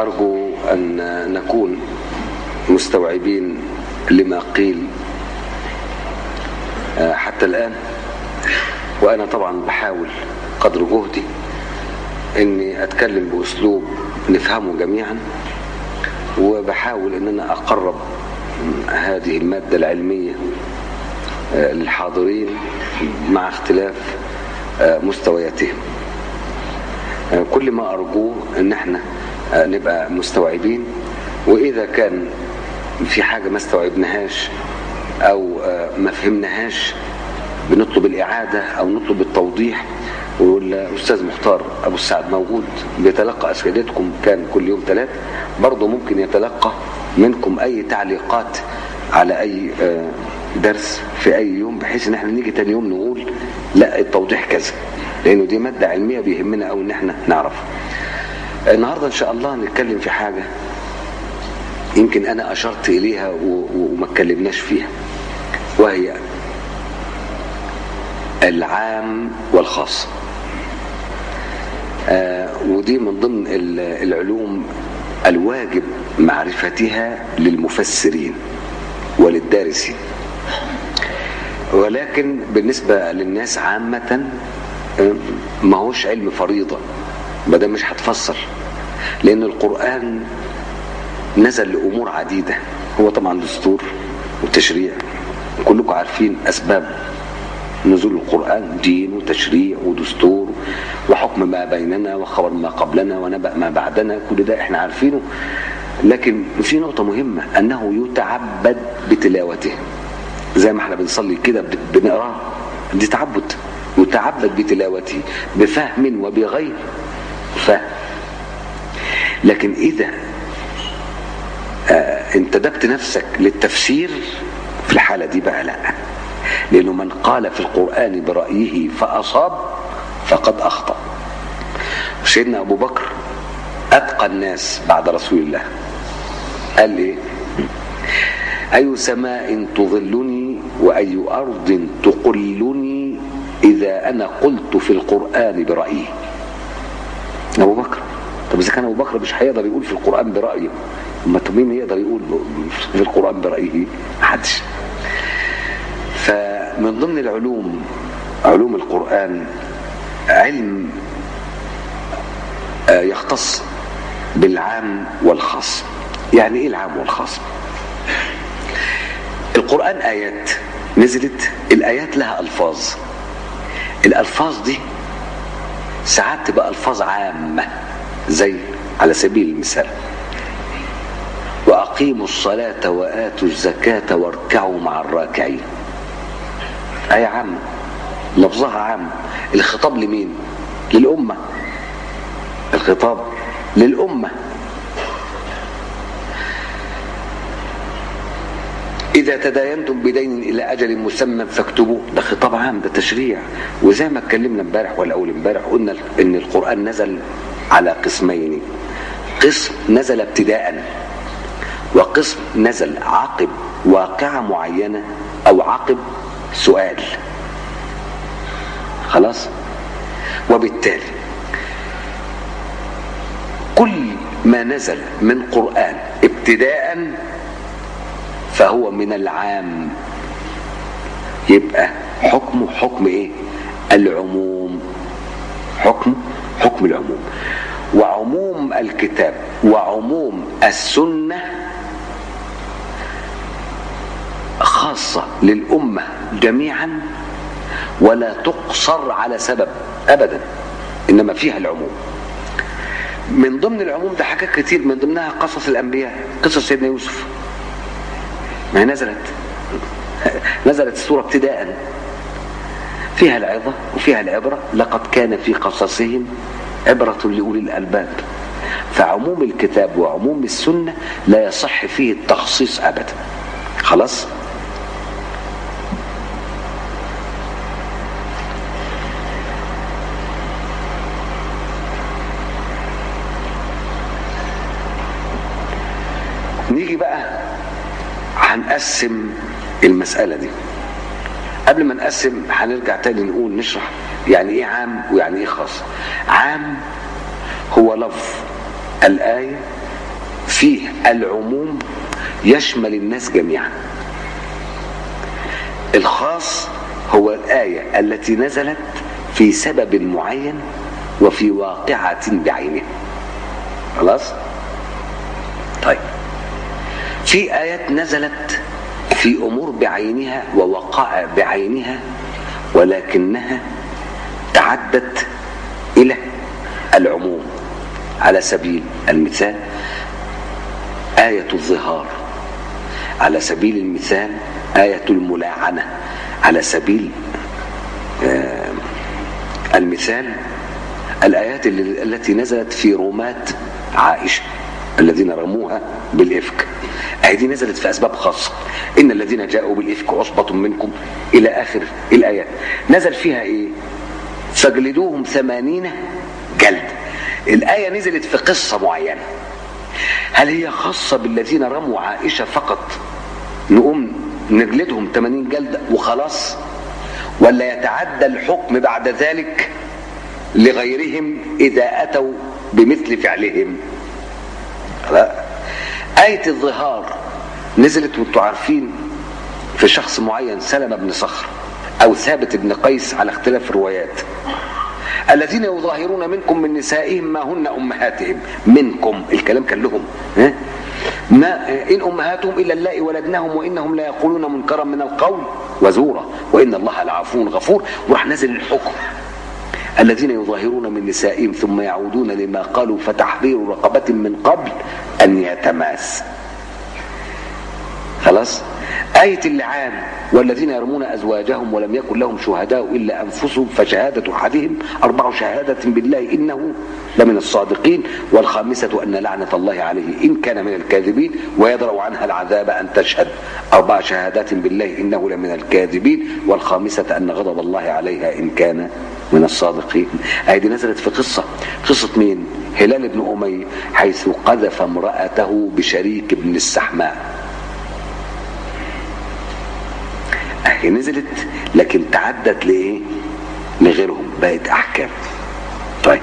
أرجو أن نكون مستوعبين لما قيل حتى الآن وأنا طبعا بحاول قدر جهدي أني أتكلم بأسلوب نفهمه جميعا وبحاول أن أنا أقرب هذه المادة العلمية للحاضرين مع اختلاف مستوياتهم كل ما أرجوه أن احنا نبقى مستوعبين وإذا كان في حاجة ما استوعبناهاش أو ما فهمناهاش بنطلب الإعادة أو نطلب التوضيح والأستاذ مختار أبو السعد موجود بيتلقى أسئلتكم كان كل يوم ثلاث برضه ممكن يتلقى منكم أي تعليقات على أي درس في أي يوم بحيث إن احنا نيجي تاني يوم نقول لا التوضيح كذا لأنه دي مادة علمية بيهمنا أو إن احنا نعرف النهاردة إن شاء الله نتكلم في حاجة يمكن أنا أشرت إليها وما اتكلمناش فيها وهي العام والخاص آه ودي من ضمن العلوم الواجب معرفتها للمفسرين وللدارسين ولكن بالنسبة للناس عامة ما هوش علم فريضة ما ده مش هتفسر لأن القرآن نزل لأمور عديدة هو طبعا دستور وتشريع كلكم عارفين أسباب نزول القرآن دين وتشريع ودستور وحكم ما بيننا وخبر ما قبلنا ونبأ ما بعدنا كل ده احنا عارفينه لكن في نقطة مهمة أنه يتعبد بتلاوته زي ما احنا بنصلي كده بنقراه دي تعبد يتعبد بتلاوته بفهم وبغير فهم لكن إذا آه انتدبت نفسك للتفسير في الحالة دي بقى لا لأنه من قال في القرآن برأيه فأصاب فقد أخطأ سيدنا أبو بكر أتقى الناس بعد رسول الله قال إيه أي سماء تظلني وأي أرض تقلني إذا أنا قلت في القرآن برأيي أبو بكر طب إذا كان أبو بكر مش هيقدر يقول في القرآن برأيه ما مين يقدر يقول في القرآن برأيه محدش فمن ضمن العلوم علوم القرآن علم يختص بالعام والخاص يعني ايه العام والخاص القرآن آيات نزلت الآيات لها ألفاظ الألفاظ دي ساعات تبقى ألفاظ عامة زي على سبيل المثال وأقيموا الصلاة وآتوا الزكاة واركعوا مع الراكعين آية عامة لفظها عام الخطاب لمين للأمة الخطاب للأمة إذا تداينتم بدين إلى أجل مسمى فاكتبوه ده خطاب عام ده تشريع وزي ما اتكلمنا امبارح ولا أول امبارح قلنا إن القرآن نزل على قسمين قسم نزل ابتداء وقسم نزل عقب واقعة معينة أو عقب سؤال خلاص وبالتالي كل ما نزل من قرآن ابتداء فهو من العام يبقى حكمه حكم ايه العموم حكم حكم العموم وعموم الكتاب وعموم السنة خاصة للأمة جميعا ولا تقصر على سبب أبدا إنما فيها العموم من ضمن العموم ده حاجات كتير من ضمنها قصص الأنبياء قصص سيدنا يوسف ما هي نزلت نزلت السورة ابتداء فيها العظة وفيها العبرة لقد كان في قصصهم عبرة لأولي الألباب فعموم الكتاب وعموم السنة لا يصح فيه التخصيص أبدا خلاص نيجي بقى هنقسم المسألة دي قبل ما نقسم هنرجع تاني نقول نشرح يعني ايه عام ويعني ايه خاص عام هو لفظ الآية فيه العموم يشمل الناس جميعا الخاص هو الآية التي نزلت في سبب معين وفي واقعة بعينها خلاص طيب في آيات نزلت في أمور بعينها ووقائع بعينها ولكنها تعدت إلى العموم على سبيل المثال آية الظهار على سبيل المثال آية الملاعنة على سبيل آه المثال الآيات التي نزلت في رماة عائشة الذين رموها بالإفك أهي دي نزلت في أسباب خاصة إن الذين جاءوا بالإفك عصبة منكم إلى آخر الآيات نزل فيها إيه فاجلدوهم ثمانين جلد الآية نزلت في قصة معينة هل هي خاصة بالذين رموا عائشة فقط نقوم نجلدهم 80 جلد وخلاص ولا يتعدى الحكم بعد ذلك لغيرهم إذا أتوا بمثل فعلهم لا آية الظهار نزلت وانتم عارفين في شخص معين سلمة بن صخر أو ثابت بن قيس على اختلاف الروايات الذين يظاهرون منكم من نسائهم ما هن أمهاتهم منكم الكلام كان لهم ها؟ ما إن أمهاتهم إلا اللائي ولدناهم وإنهم لا يقولون منكرا من القول وزورا وإن الله لعفو غفور وراح نزل الحكم الذين يظاهرون من نسائهم ثم يعودون لما قالوا فتحرير رقبة من قبل أن يتماس خلاص آية اللعان والذين يرمون أزواجهم ولم يكن لهم شهداء إلا أنفسهم فشهادة أحدهم أربع شهادة بالله إنه لمن الصادقين والخامسة أن لعنة الله عليه إن كان من الكاذبين ويدرأ عنها العذاب أن تشهد أربع شهادات بالله إنه لمن الكاذبين والخامسة أن غضب الله عليها إن كان من الصادقين أي دي نزلت في قصة قصة مين هلال بن أمية حيث قذف امرأته بشريك بن السحماء هي نزلت لكن تعدت لايه لغيرهم بقت احكام طيب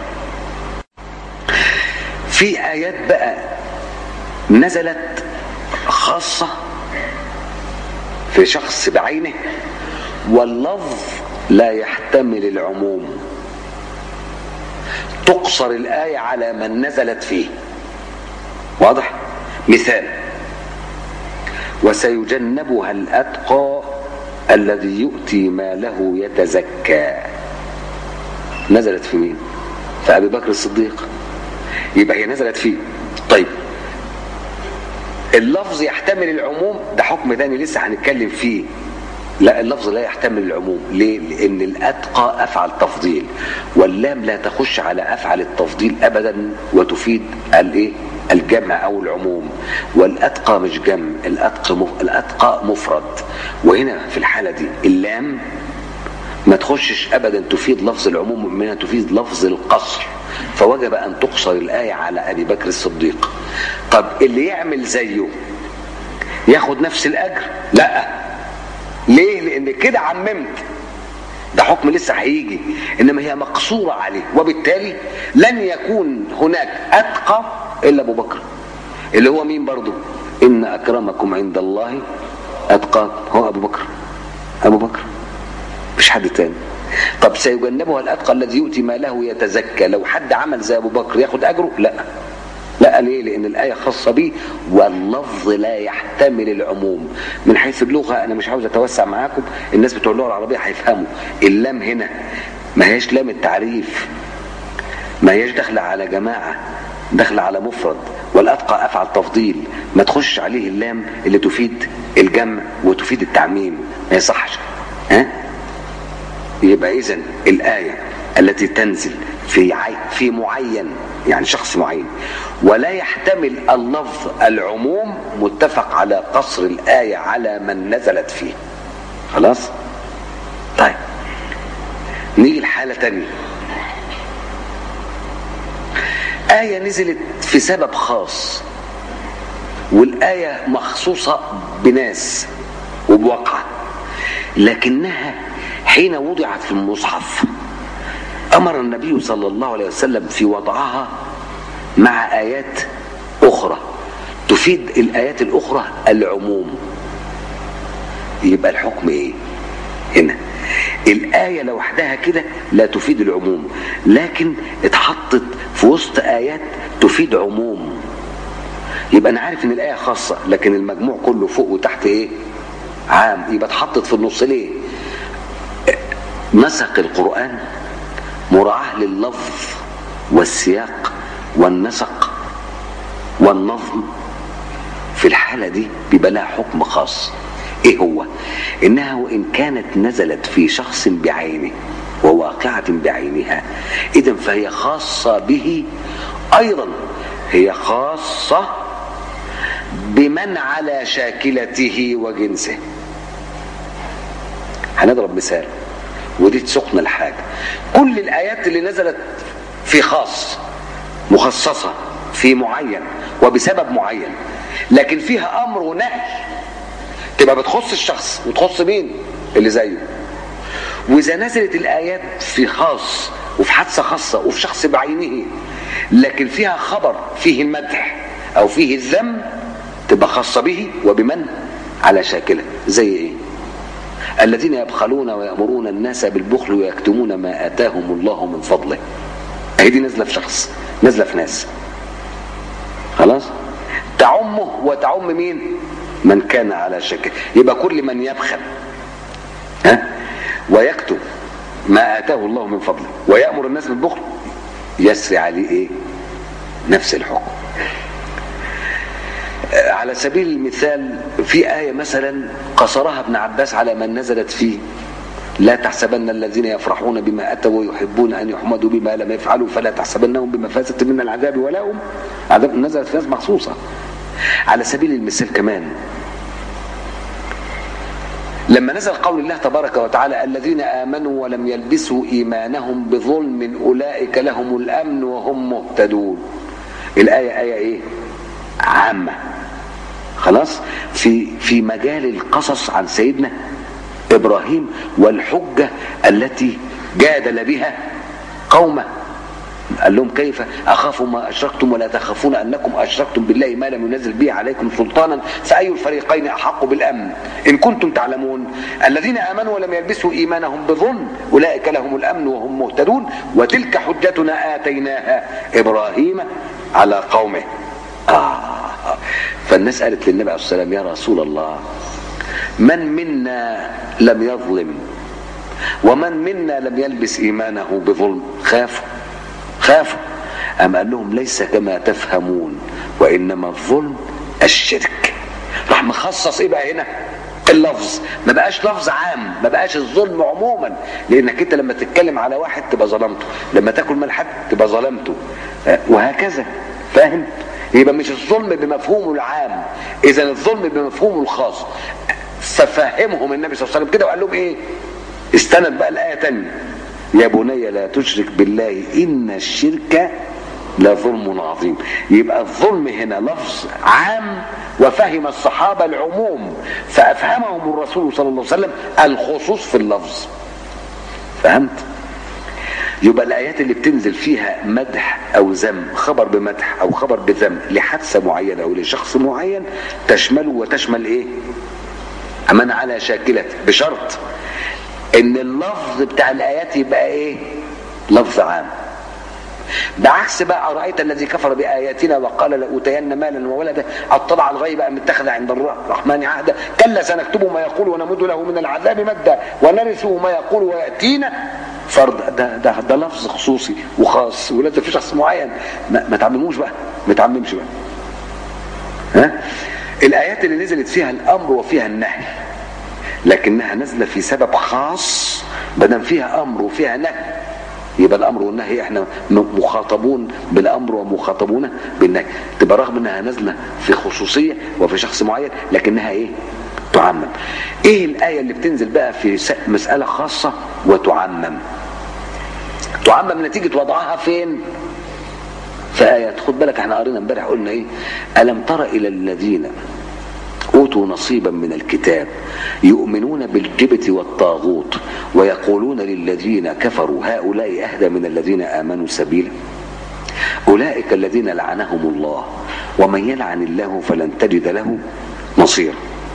في ايات بقى نزلت خاصه في شخص بعينه واللفظ لا يحتمل العموم تقصر الايه على من نزلت فيه واضح مثال وسيجنبها الاتقى الذي يؤتي ماله يتزكى نزلت في مين في ابي بكر الصديق يبقى هي نزلت فيه طيب اللفظ يحتمل العموم ده حكم تاني لسه هنتكلم فيه لا اللفظ لا يحتمل العموم ليه لان الاتقى افعل تفضيل واللام لا تخش على افعل التفضيل ابدا وتفيد الايه الجمع او العموم والاتقى مش جمع الاتقى مف... الاتقى مفرد وهنا في الحاله دي اللام ما تخشش ابدا تفيد لفظ العموم منها تفيد لفظ القصر فوجب ان تقصر الايه على ابي بكر الصديق طب اللي يعمل زيه ياخد نفس الاجر لا ليه لان كده عممت ده حكم لسه هيجي انما هي مقصوره عليه وبالتالي لن يكون هناك اتقى الا ابو بكر اللي هو مين برضه ان اكرمكم عند الله اتقاكم هو ابو بكر ابو بكر مش حد تاني طب سيجنبها الاتقى الذي يؤتي ماله يتزكى لو حد عمل زي ابو بكر ياخد اجره لا لا ليه لان الايه خاصه به واللفظ لا يحتمل العموم من حيث اللغه انا مش عاوز اتوسع معاكم الناس بتوع اللغه العربيه هيفهموا اللام هنا ما هيش لام التعريف ما هيش داخله على جماعه داخله على مفرد والاتقى افعل تفضيل ما تخش عليه اللام اللي تفيد الجمع وتفيد التعميم ما يصحش ها يبقى اذا الايه التي تنزل في عي... في معين يعني شخص معين ولا يحتمل اللفظ العموم متفق على قصر الآية على من نزلت فيه خلاص طيب نيجي لحالة تانية آية نزلت في سبب خاص والآية مخصوصة بناس وبواقع لكنها حين وضعت في المصحف امر النبي صلى الله عليه وسلم في وضعها مع ايات اخرى تفيد الآيات الأخرى العموم يبقى الحكم إيه هنا الآية لوحدها كده لا تفيد العموم لكن اتحطت في وسط آيات تفيد عموم يبقى أنا عارف إن الآية خاصة لكن المجموع كله فوق وتحت إيه عام يبقى اتحطت في النص ليه نسق القرآن مراعاة لللفظ والسياق والنسق والنظم في الحالة دي بيبقى لها حكم خاص ايه هو انها وان كانت نزلت في شخص بعينه وواقعة بعينها اذا فهي خاصة به ايضا هي خاصة بمن على شاكلته وجنسه هنضرب مثال ودي تسقنا الحاجة كل الآيات اللي نزلت في خاص مخصصة في معين وبسبب معين لكن فيها أمر ونهي تبقى بتخص الشخص وتخص مين اللي زيه وإذا نزلت الآيات في خاص وفي حادثة خاصة وفي شخص بعينه لكن فيها خبر فيه المدح أو فيه الذم تبقى خاصة به وبمن على شاكله زي ايه الذين يبخلون ويأمرون الناس بالبخل ويكتمون ما آتاهم الله من فضله اهي دي نازله في شخص نازله في ناس خلاص تعمه وتعم مين من كان على شك يبقى كل من يبخل ها ويكتم ما آتاه الله من فضله ويأمر الناس بالبخل يسري عليه ايه نفس الحكم على سبيل المثال في آية مثلا قصرها ابن عباس على من نزلت فيه لا تحسبن الذين يفرحون بما أتوا ويحبون أن يحمدوا بما لم يفعلوا فلا تحسبنهم بمفازة من العذاب ولا هم عذاب نزلت في ناس مخصوصة على سبيل المثال كمان لما نزل قول الله تبارك وتعالى الذين آمنوا ولم يلبسوا إيمانهم بظلم أولئك لهم الأمن وهم مهتدون الآية آية إيه عامة خلاص في في مجال القصص عن سيدنا ابراهيم والحجه التي جادل بها قومه قال لهم كيف اخاف ما اشركتم ولا تخافون انكم اشركتم بالله ما لم ينزل به عليكم سلطانا فاي الفريقين احق بالامن ان كنتم تعلمون الذين امنوا ولم يلبسوا ايمانهم بظلم اولئك لهم الامن وهم مهتدون وتلك حجتنا اتيناها ابراهيم على قومه آه فالناس قالت للنبي عليه الصلاة والسلام يا رسول الله من منا لم يظلم ومن منا لم يلبس إيمانه بظلم خافوا خافوا أم قال لهم ليس كما تفهمون وإنما الظلم الشرك راح مخصص إيه بقى هنا اللفظ ما بقاش لفظ عام ما بقاش الظلم عموما لانك انت لما تتكلم على واحد تبقى ظلمته لما تاكل من حد تبقى ظلمته وهكذا فاهم يبقى مش الظلم بمفهومه العام اذا الظلم بمفهومه الخاص ففهمهم النبي صلى الله عليه وسلم كده وقال لهم ايه استند بقى الايه تانية يا بني لا تشرك بالله ان الشرك لظلم عظيم يبقى الظلم هنا لفظ عام وفهم الصحابه العموم فافهمهم الرسول صلى الله عليه وسلم الخصوص في اللفظ فهمت يبقى الآيات اللي بتنزل فيها مدح أو ذم خبر بمدح أو خبر بذم لحادثة معينة أو لشخص معين تشمله وتشمل إيه؟ أمان على شاكلة بشرط إن اللفظ بتاع الآيات يبقى إيه؟ لفظ عام بعكس بقى أرأيت الذي كفر بآياتنا وقال لأوتين مالا وولدا اطلع الغيب أم اتخذ عند الرحمن عهدا كلا سنكتب ما يقول ونمد له من العذاب مدا ونرثه ما يقول ويأتينا فرض ده ده ده لفظ خصوصي وخاص ولازم في شخص معين ما, ما تعمموش بقى ما تعممش بقى ها الايات اللي نزلت فيها الامر وفيها النهي لكنها نازله في سبب خاص بدل فيها امر وفيها نهي يبقى الامر والنهي احنا مخاطبون بالامر ومخاطبون بالنهي تبقى رغم انها نازله في خصوصيه وفي شخص معين لكنها ايه تعمم ايه الايه اللي بتنزل بقى في مساله خاصه وتعمم تعمم نتيجه وضعها فين في ايات خد بالك احنا قرينا امبارح قلنا ايه الم تر الى الذين اوتوا نصيبا من الكتاب يؤمنون بالجبت والطاغوت ويقولون للذين كفروا هؤلاء اهدى من الذين امنوا سبيلا اولئك الذين لعنهم الله ومن يلعن الله فلن تجد له نصيرا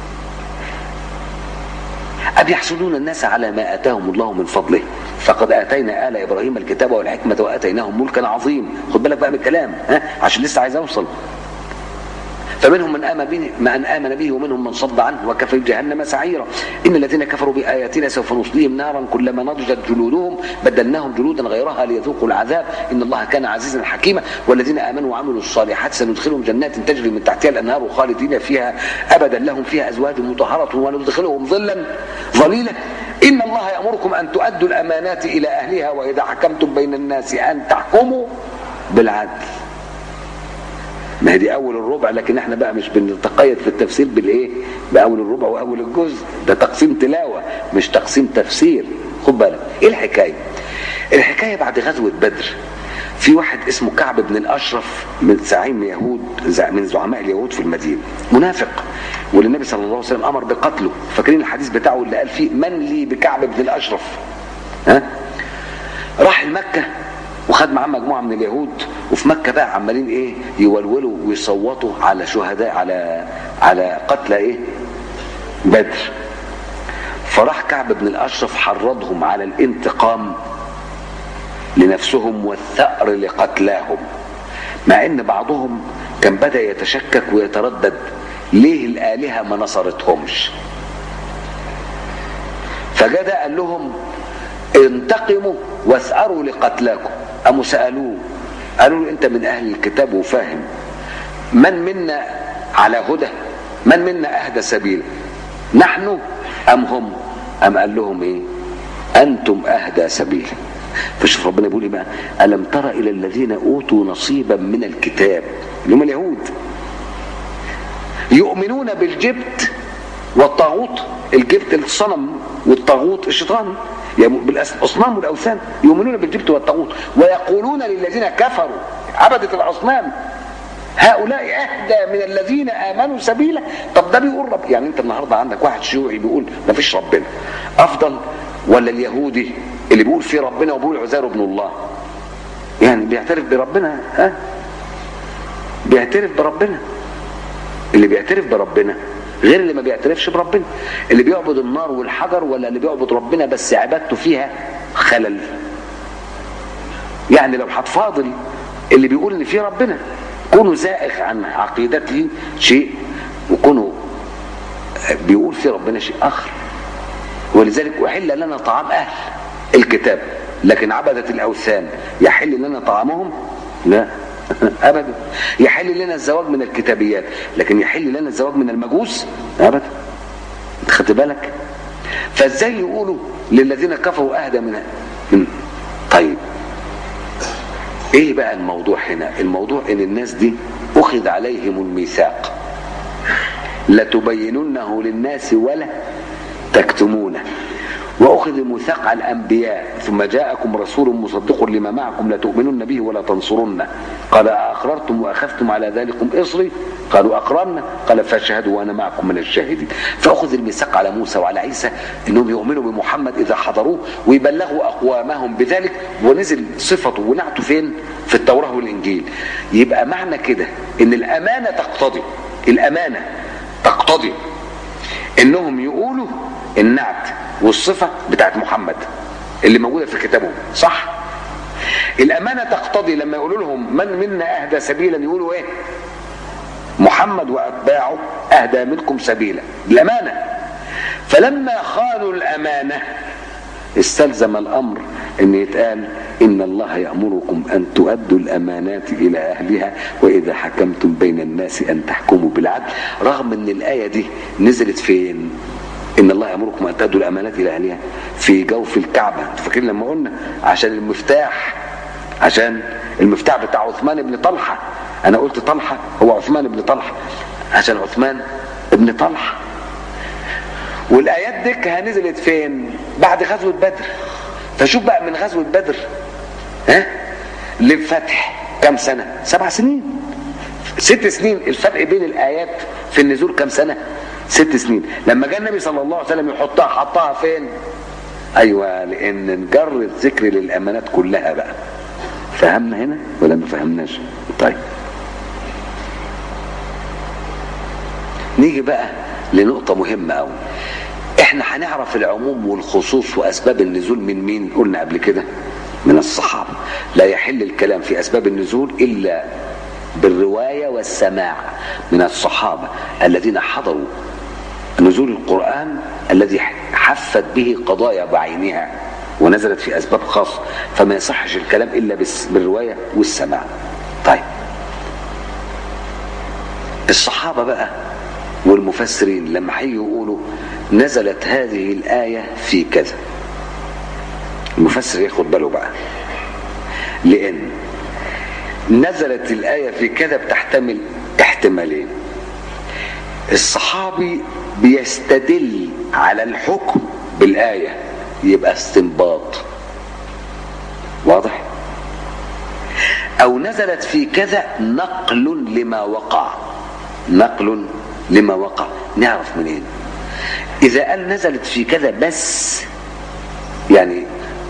أم يحسدون الناس على ما آتاهم الله من فضله فقد آتينا آل إبراهيم الكتاب والحكمة وآتيناهم ملكا عظيم خد بالك بقى من الكلام ها عشان لسه عايز أوصل فمنهم من آمن به من آمن به ومنهم من صد عنه وكفى جهنم سعيرا إن الذين كفروا بآياتنا سوف نصليهم نارا كلما نضجت جلودهم بدلناهم جلودا غيرها ليذوقوا العذاب إن الله كان عزيزا حكيما والذين آمنوا وعملوا الصالحات سندخلهم جنات تجري من تحتها الأنهار خالدين فيها أبدا لهم فيها أزواج مطهرة وندخلهم ظلا ظليلا إن الله يأمركم أن تؤدوا الأمانات إلى أهلها وإذا حكمتم بين الناس أن تحكموا بالعدل ما هي دي اول الربع لكن احنا بقى مش بنتقيد في التفسير بالايه باول الربع واول الجزء ده تقسيم تلاوه مش تقسيم تفسير خد بالك ايه الحكايه الحكايه بعد غزوه بدر في واحد اسمه كعب بن الاشرف من زعيم يهود من زعماء اليهود في المدينه منافق والنبي صلى الله عليه وسلم امر بقتله فاكرين الحديث بتاعه اللي قال فيه من لي بكعب بن الاشرف ها راح المكه وخد معاه مجموعه من اليهود وفي مكه بقى عمالين ايه يولولوا ويصوتوا على شهداء على على قتلى ايه بدر فراح كعب بن الاشرف حرضهم على الانتقام لنفسهم والثأر لقتلاهم مع ان بعضهم كان بدا يتشكك ويتردد ليه الالهه ما نصرتهمش فجاء ده قال لهم انتقموا واسأروا لقتلاكم قاموا سألوه قالوا له انت من اهل الكتاب وفاهم من منا على هدى من منا اهدى سبيلا نحن ام هم ام قال لهم ايه انتم اهدى سبيلا فشوف ربنا بيقول ايه بقى الم تر الى الذين اوتوا نصيبا من الكتاب اللي هم اليهود يؤمنون بالجبت والطاغوت الجبت الصنم والطاغوت الشيطان يعني بالاصنام والاوثان يؤمنون بالجبت والطاغوت ويقولون للذين كفروا عبدة الاصنام هؤلاء اهدى من الذين امنوا سبيلا طب ده بيقول رب يعني انت النهارده عندك واحد شيوعي بيقول ما فيش ربنا افضل ولا اليهودي اللي بيقول في ربنا وبيقول عزير ابن الله يعني بيعترف بربنا ها بيعترف بربنا اللي بيعترف بربنا غير اللي ما بيعترفش بربنا اللي بيعبد النار والحجر ولا اللي بيعبد ربنا بس عبادته فيها خلل يعني لو هتفاضل اللي بيقول ان في ربنا كونه زائغ عن عقيدته شيء وكونه بيقول في ربنا شيء اخر ولذلك احل لنا طعام اهل الكتاب لكن عبدة الاوثان يحل لنا طعامهم لا ابدا يحل لنا الزواج من الكتابيات لكن يحل لنا الزواج من المجوس ابدا خدت بالك فازاي يقولوا للذين كفروا اهدى من من طيب ايه بقى الموضوع هنا الموضوع ان الناس دي اخذ عليهم الميثاق لتبيننه للناس ولا تكتمونه واخذ الميثاق على الانبياء ثم جاءكم رسول مصدق لما معكم لتؤمنن به ولا تنصرنه قال اقررتم واخذتم على ذلكم اصري قالوا اقررنا قال فاشهدوا وانا معكم من الشاهدين فاخذ الميثاق على موسى وعلى عيسى انهم يؤمنوا بمحمد اذا حضروه ويبلغوا اقوامهم بذلك ونزل صفته ونعته فين في التوراه والانجيل يبقى معنى كده ان الامانه تقتضي الامانه تقتضي انهم يقولوا النعت والصفة بتاعت محمد اللي موجودة في كتابهم صح الأمانة تقتضي لما يقولوا لهم من منا أهدى سبيلا يقولوا إيه محمد وأتباعه أهدى منكم سبيلا الأمانة فلما خانوا الأمانة استلزم الأمر أن يتقال إن الله يأمركم أن تؤدوا الأمانات إلى أهلها وإذا حكمتم بين الناس أن تحكموا بالعدل رغم أن الآية دي نزلت فين ان الله يامركم ان تؤدوا الامانات الى اهلها في جوف الكعبه انتوا فاكرين لما قلنا عشان المفتاح عشان المفتاح بتاع عثمان بن طلحه انا قلت طلحه هو عثمان بن طلحه عشان عثمان بن طلحه والايات دي نزلت فين بعد غزوه بدر فشوف بقى من غزوه بدر ها للفتح كم سنه سبع سنين ست سنين الفرق بين الايات في النزول كم سنه ست سنين لما جاء النبي صلى الله عليه وسلم يحطها حطها فين ايوه لان نجر الذكر للامانات كلها بقى فهمنا هنا ولا ما فهمناش طيب نيجي بقى لنقطة مهمة أوي احنا هنعرف العموم والخصوص وأسباب النزول من مين قلنا قبل كده من الصحابة لا يحل الكلام في أسباب النزول إلا بالرواية والسماع من الصحابة الذين حضروا نزول القرآن الذي حفت به قضايا بعينها ونزلت في أسباب خاصة فما يصحش الكلام إلا بالرواية والسماع طيب الصحابة بقى والمفسرين لما هيجوا يقولوا نزلت هذه الآية في كذا المفسر ياخد باله بقى لأن نزلت الآية في كذا بتحتمل احتمالين الصحابي بيستدل على الحكم بالآية يبقى استنباط واضح أو نزلت في كذا نقل لما وقع نقل لما وقع نعرف منين إذا قال نزلت في كذا بس يعني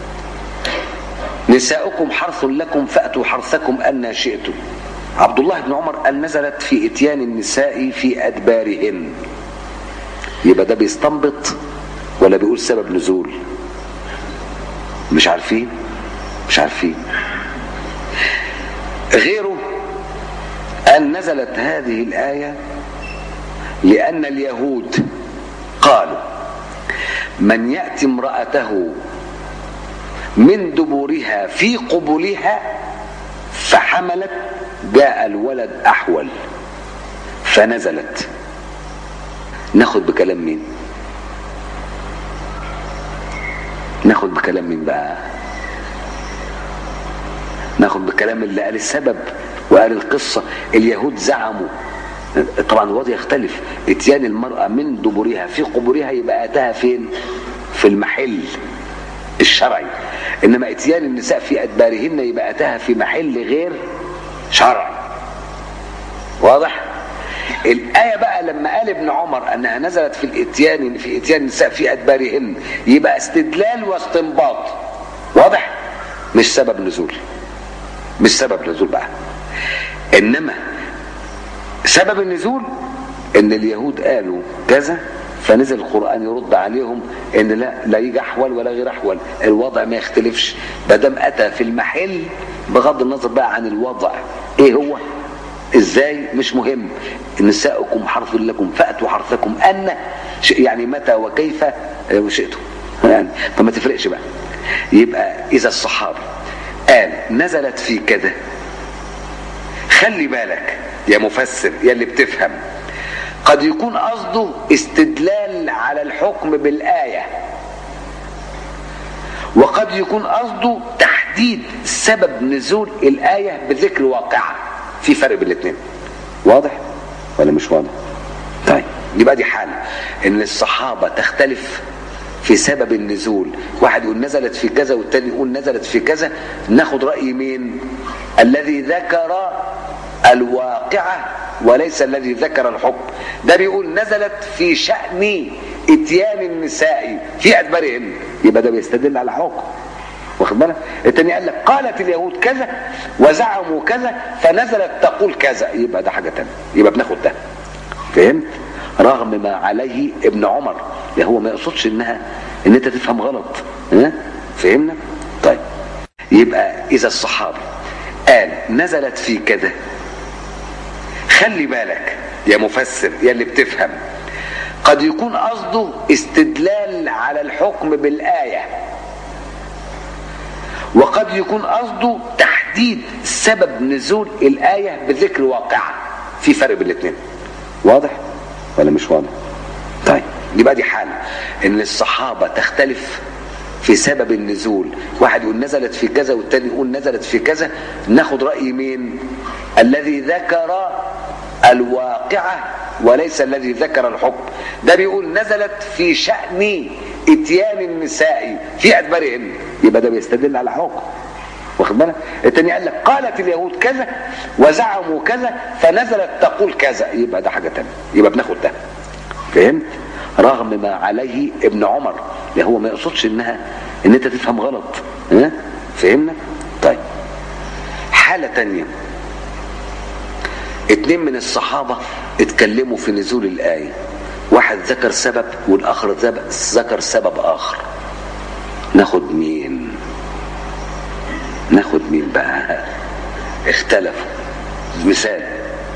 نساؤكم حرث لكم فأتوا حرثكم أن شئتم عبد الله بن عمر قال نزلت في اتيان النساء في أدبارهن يبقى ده بيستنبط ولا بيقول سبب نزول مش عارفين مش عارفين غيره قال نزلت هذه الآية لأن اليهود قالوا من يأتي امرأته من دبورها في قبولها فحملت جاء الولد أحول فنزلت ناخد بكلام مين ناخد بكلام مين بقى ناخد بكلام اللي قال السبب وقال القصة اليهود زعموا طبعا الوضع يختلف اتيان المرأة من دبورها في قبورها يبقى اتاها فين في المحل الشرعي انما اتيان النساء في ادبارهن يبقى اتاها في محل غير شرعي واضح الآية بقى لما قال ابن عمر أنها نزلت في الإتيان في إتيان النساء في أدبارهن يبقى استدلال واستنباط واضح؟ مش سبب نزول مش سبب نزول بقى إنما سبب النزول إن اليهود قالوا كذا فنزل القرآن يرد عليهم إن لا لا يجي أحول ولا غير أحول الوضع ما يختلفش ما دام أتى في المحل بغض النظر بقى عن الوضع إيه هو؟ ازاي مش مهم نساؤكم حرث لكم فاتوا حرثكم ان يعني متى وكيف شئتم يعني فما تفرقش بقى يبقى اذا الصحابه قال نزلت في كذا خلي بالك يا مفسر يا اللي بتفهم قد يكون قصده استدلال على الحكم بالايه وقد يكون قصده تحديد سبب نزول الايه بذكر واقعه في فرق بين الاثنين واضح ولا مش واضح طيب يبقى دي حالة ان الصحابة تختلف في سبب النزول واحد يقول نزلت في كذا والتاني يقول نزلت في كذا ناخد رأي مين الذي ذكر الواقعة وليس الذي ذكر الحكم ده بيقول نزلت في شأن اتيان النساء في أدبارهن يبقى ده بيستدل على حكم واخد بالك التاني قال لك قالت اليهود كذا وزعموا كذا فنزلت تقول كذا يبقى ده حاجه تانية يبقى بناخد ده فهمت رغم ما عليه ابن عمر هو ما يقصدش انها ان انت تفهم غلط ها فهمنا طيب يبقى اذا الصحابه قال نزلت في كذا خلي بالك يا مفسر يا اللي بتفهم قد يكون قصده استدلال على الحكم بالايه وقد يكون قصده تحديد سبب نزول الآية بذكر واقعة في فرق بين الاثنين واضح ولا مش واضح طيب يبقى دي حالة ان الصحابة تختلف في سبب النزول واحد يقول نزلت في كذا والتاني يقول نزلت في كذا ناخد رأي مين الذي ذكر الواقعة وليس الذي ذكر الحكم ده بيقول نزلت في شأن اتيان النساء في أدبارهن يبقى ده بيستدل على حكم واخد بالك التاني قال لك قالت اليهود كذا وزعموا كذا فنزلت تقول كذا يبقى ده حاجه تانية يبقى بناخد ده فهمت رغم ما عليه ابن عمر هو ما يقصدش انها ان انت تفهم غلط ها فهمنا طيب حاله تانية اتنين من الصحابه اتكلموا في نزول الآية واحد ذكر سبب والآخر ذكر سبب آخر ناخد مين ناخد مين بقى اختلفوا مثال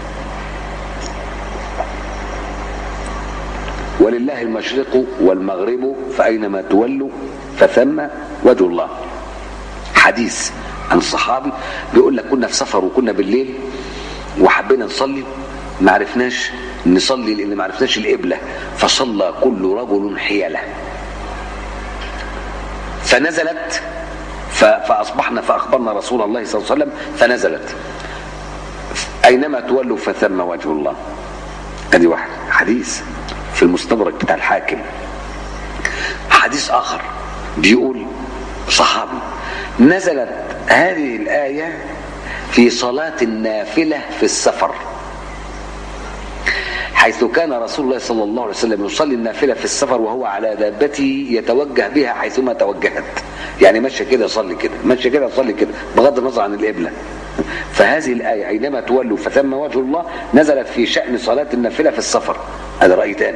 ولله المشرق والمغرب فأينما تولوا فثم وجه الله حديث عن صحابي بيقول لك كنا في سفر وكنا بالليل وحبينا نصلي ما عرفناش نصلي لان ما عرفناش القبله فصلى كل رجل حيله فنزلت فاصبحنا فاخبرنا رسول الله صلى الله عليه وسلم فنزلت اينما تولوا فثم وجه الله ادي واحد حديث في المستدرك بتاع الحاكم حديث اخر بيقول صحابي نزلت هذه الايه في صلاه النافله في السفر حيث كان رسول الله صلى الله عليه وسلم يصلي النافله في السفر وهو على دابته يتوجه بها حيثما توجهت يعني ماشي كده يصلي كده ماشي كده يصلي كده بغض النظر عن القبله فهذه الايه اينما تولوا فثم وجه الله نزلت في شان صلاه النافله في السفر هذا راي ثاني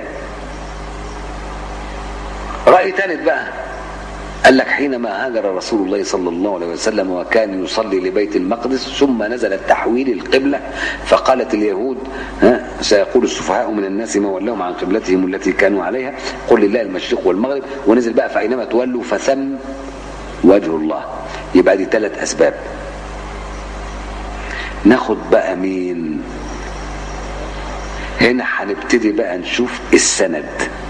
راي ثالث بقى قال لك حينما هاجر رسول الله صلى الله عليه وسلم وكان يصلي لبيت المقدس ثم نزل تحويل القبلة فقالت اليهود ها سيقول السفهاء من الناس ما ولهم عن قبلتهم التي كانوا عليها قل لله المشرق والمغرب ونزل بقى فأينما تولوا فثم وجه الله يبقى دي ثلاث أسباب ناخد بقى مين هنا هنبتدي بقى نشوف السند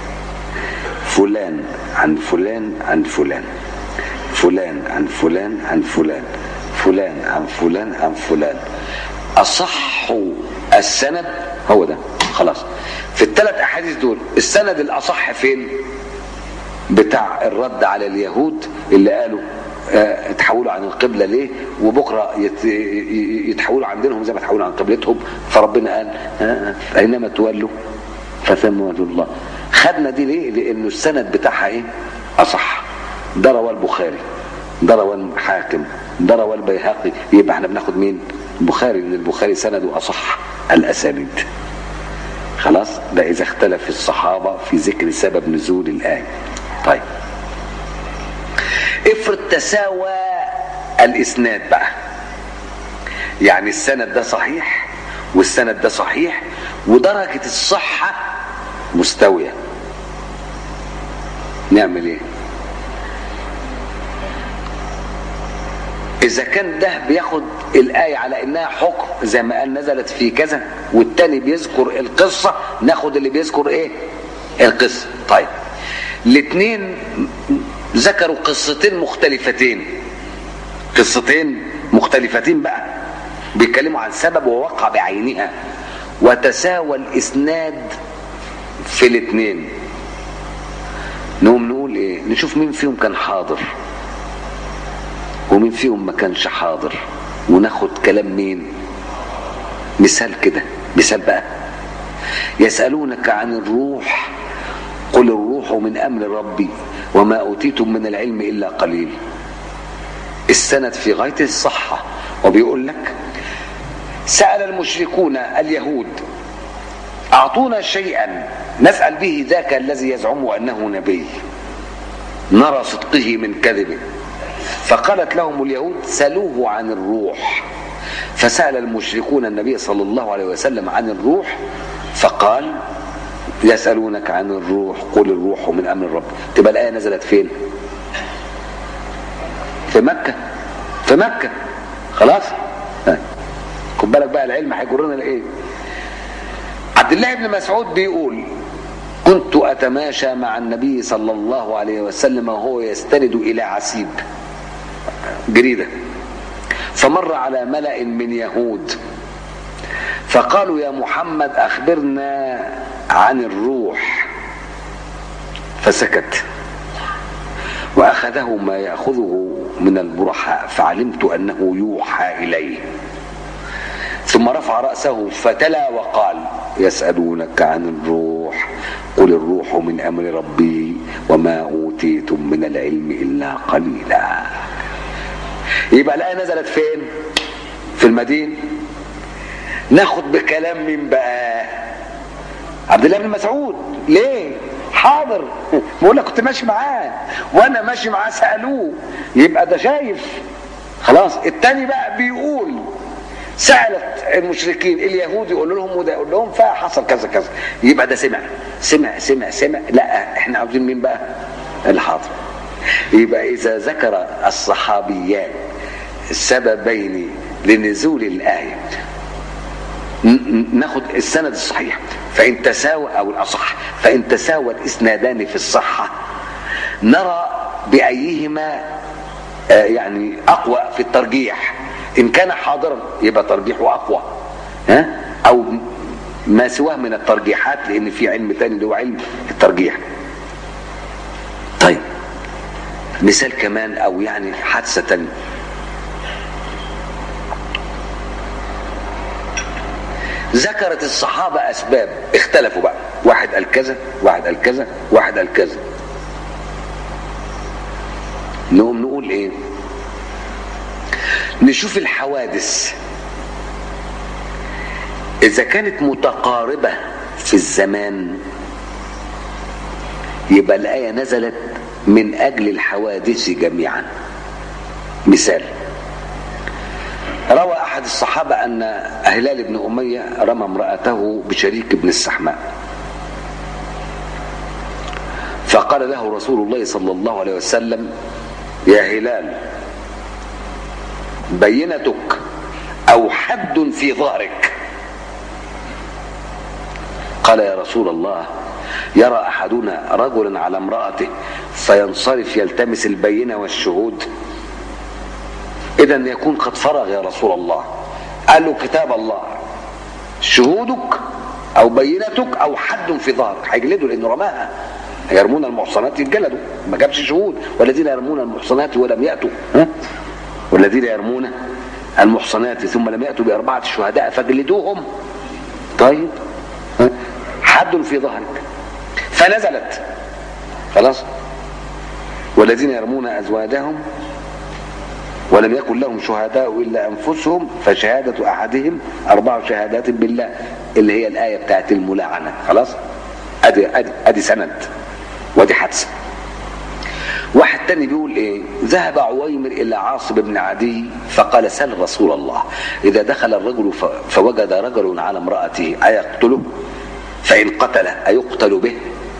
فلان عن فلان عن فلان فلان عن فلان عن فلان فلان عن فلان عن فلان أصح السند هو ده خلاص في الثلاث أحاديث دول السند الأصح فين بتاع الرد على اليهود اللي قالوا اه تحولوا عن القبلة ليه وبكرة يت يتحولوا عن دينهم زي ما تحولوا عن قبلتهم فربنا قال اه أينما تولوا فثم وجه الله خدنا دي ليه لانه السند بتاعها ايه اصح ده رواه البخاري ده رواه الحاكم ده رواه البيهقي يبقى احنا بناخد مين البخاري لان البخاري سنده اصح الاسانيد خلاص ده اذا اختلف الصحابه في ذكر سبب نزول الايه طيب افرض تساوى الاسناد بقى يعني السند ده صحيح والسند ده صحيح ودرجه الصحه مستويه نعمل ايه اذا كان ده بياخد الايه على انها حكم زي ما قال نزلت في كذا والتاني بيذكر القصه ناخد اللي بيذكر ايه القصه طيب الاثنين ذكروا قصتين مختلفتين قصتين مختلفتين بقى بيتكلموا عن سبب ووقع بعينها وتساوى الاسناد في الاثنين نقوم نقول ايه نشوف مين فيهم كان حاضر ومين فيهم ما كانش حاضر وناخد كلام مين مثال كده مثال بقى يسألونك عن الروح قل الروح من أمر ربي وما أوتيتم من العلم إلا قليل السند في غاية الصحة وبيقول لك سأل المشركون اليهود أعطونا شيئا نسأل به ذاك الذي يزعم أنه نبي نرى صدقه من كذبه فقالت لهم اليهود سلوه عن الروح فسأل المشركون النبي صلى الله عليه وسلم عن الروح فقال يسألونك عن الروح قل الروح من أمر الرب تبقى الآية نزلت فين في مكة في مكة خلاص خد بالك بقى العلم هيجرنا لايه عبد الله بن مسعود بيقول كنت اتماشى مع النبي صلى الله عليه وسلم وهو يستند الى عسيب جريده فمر على ملا من يهود فقالوا يا محمد اخبرنا عن الروح فسكت واخذه ما ياخذه من البرحاء فعلمت انه يوحى اليه ثم رفع راسه فتلا وقال يسالونك عن الروح قل الروح من امر ربي وما اوتيتم من العلم الا قليلا يبقى الايه نزلت فين في المدينه ناخد بكلام من بقى عبد الله بن مسعود ليه حاضر بقول لك كنت ماشي معاه وانا ماشي معاه سالوه يبقى ده شايف خلاص التاني بقى بيقول سالت المشركين اليهود يقول لهم وده يقول لهم فحصل كذا كذا يبقى ده سمع سمع سمع سمع لا احنا عاوزين مين بقى الحاضر يبقى اذا ذكر الصحابيان سببين لنزول الايه ناخد السند الصحيح فإن تساوى أو الأصح فإن تساوى الإسنادان في الصحة نرى بأيهما يعني أقوى في الترجيح إن كان حاضرا يبقى ترجيحه أقوى ها أو ما سواه من الترجيحات لأن في علم تاني اللي هو علم الترجيح طيب مثال كمان أو يعني حادثة تانية ذكرت الصحابة أسباب اختلفوا بقى واحد قال كذا واحد قال كذا واحد قال كذا نقوم نقول ايه نشوف الحوادث إذا كانت متقاربة في الزمان يبقى الآية نزلت من أجل الحوادث جميعا مثال روى أحد الصحابة أن هلال بن أمية رمى امرأته بشريك بن السحماء فقال له رسول الله صلى الله عليه وسلم يا هلال بينتك أو حد في ظهرك قال يا رسول الله يرى أحدنا رجلا على امرأته فينصرف يلتمس البينة والشهود إذا يكون قد فرغ يا رسول الله قال له كتاب الله شهودك أو بينتك أو حد في ظهرك هيجلدوا لأنه رماها يرمون المحصنات يتجلدوا ما جابش شهود والذين يرمون المحصنات ولم يأتوا ها؟ والذين يرمون المحصنات ثم لم يأتوا بأربعة شهداء فجلدوهم طيب ها؟ حد في ظهرك فنزلت خلاص والذين يرمون أزواجهم ولم يكن لهم شهداء إلا أنفسهم فشهادة أحدهم أربع شهادات بالله اللي هي الآية بتاعت الملاعنة خلاص أدي, أدي, أدي سند ودي حادثة واحد تاني بيقول ايه ذهب عويمر الى عاصم بن عدي فقال سل رسول الله اذا دخل الرجل فوجد رجل على امرأته ايقتله فان قتله ايقتل به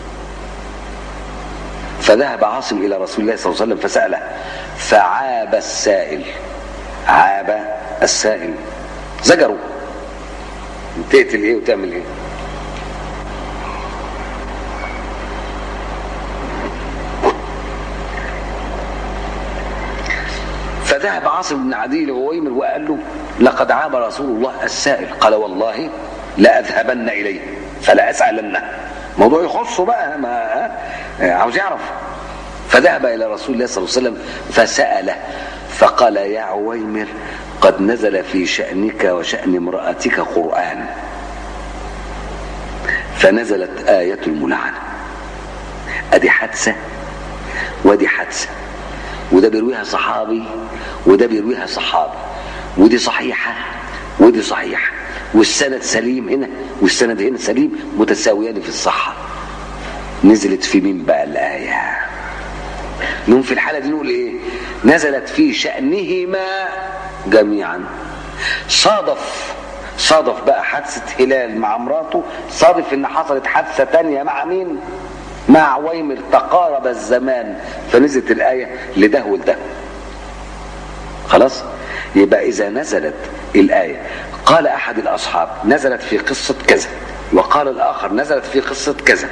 فذهب عاصم الى رسول الله صلى الله عليه وسلم فسأله فعاب السائل عاب السائل زجروا تقتل ايه وتعمل ايه فذهب عاصم بن عدي لعويمر وقال له لقد عاب رسول الله السائل قال والله لأذهبن إليه فلا أسألنه موضوع يخصه بقى ما عاوز يعرف فذهب إلى رسول الله صلى الله عليه وسلم فسأله فقال يا عويمر قد نزل في شأنك وشأن امرأتك قرآن فنزلت آية الملعنة أدي حادثة ودي حادثة وده بيرويها صحابي وده بيرويها صحابي ودي صحيحة ودي صحيحة والسند سليم هنا والسند هنا سليم متساويان في الصحة نزلت في مين بقى الآية نقوم في الحالة دي نقول ايه نزلت في شأنهما جميعا صادف صادف بقى حادثة هلال مع مراته صادف ان حصلت حادثة تانية مع مين مع عويمر تقارب الزمان فنزلت الآية لده ولده خلاص يبقى إذا نزلت الآية قال أحد الأصحاب نزلت في قصة كذا وقال الآخر نزلت في قصة كذا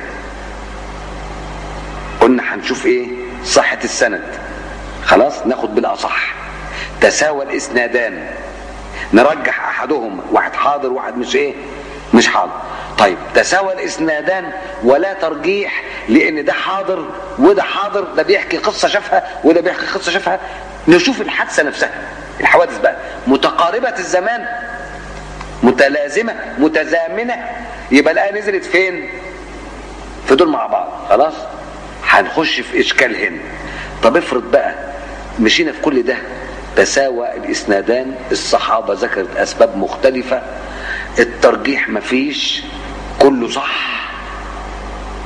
قلنا هنشوف إيه صحة السند خلاص ناخد بالأصح تساوى الإسنادان نرجح أحدهم واحد حاضر واحد مش إيه مش حاضر طيب تساوى الاسنادان ولا ترجيح لان ده حاضر وده حاضر ده بيحكي قصه شافها وده بيحكي قصه شافها نشوف الحادثه نفسها الحوادث بقى متقاربه الزمان متلازمه متزامنه يبقى الايه نزلت فين في دول مع بعض خلاص هنخش في اشكال هنا طب افرض بقى مشينا في كل ده تساوى الاسنادان الصحابه ذكرت اسباب مختلفه الترجيح مفيش كله صح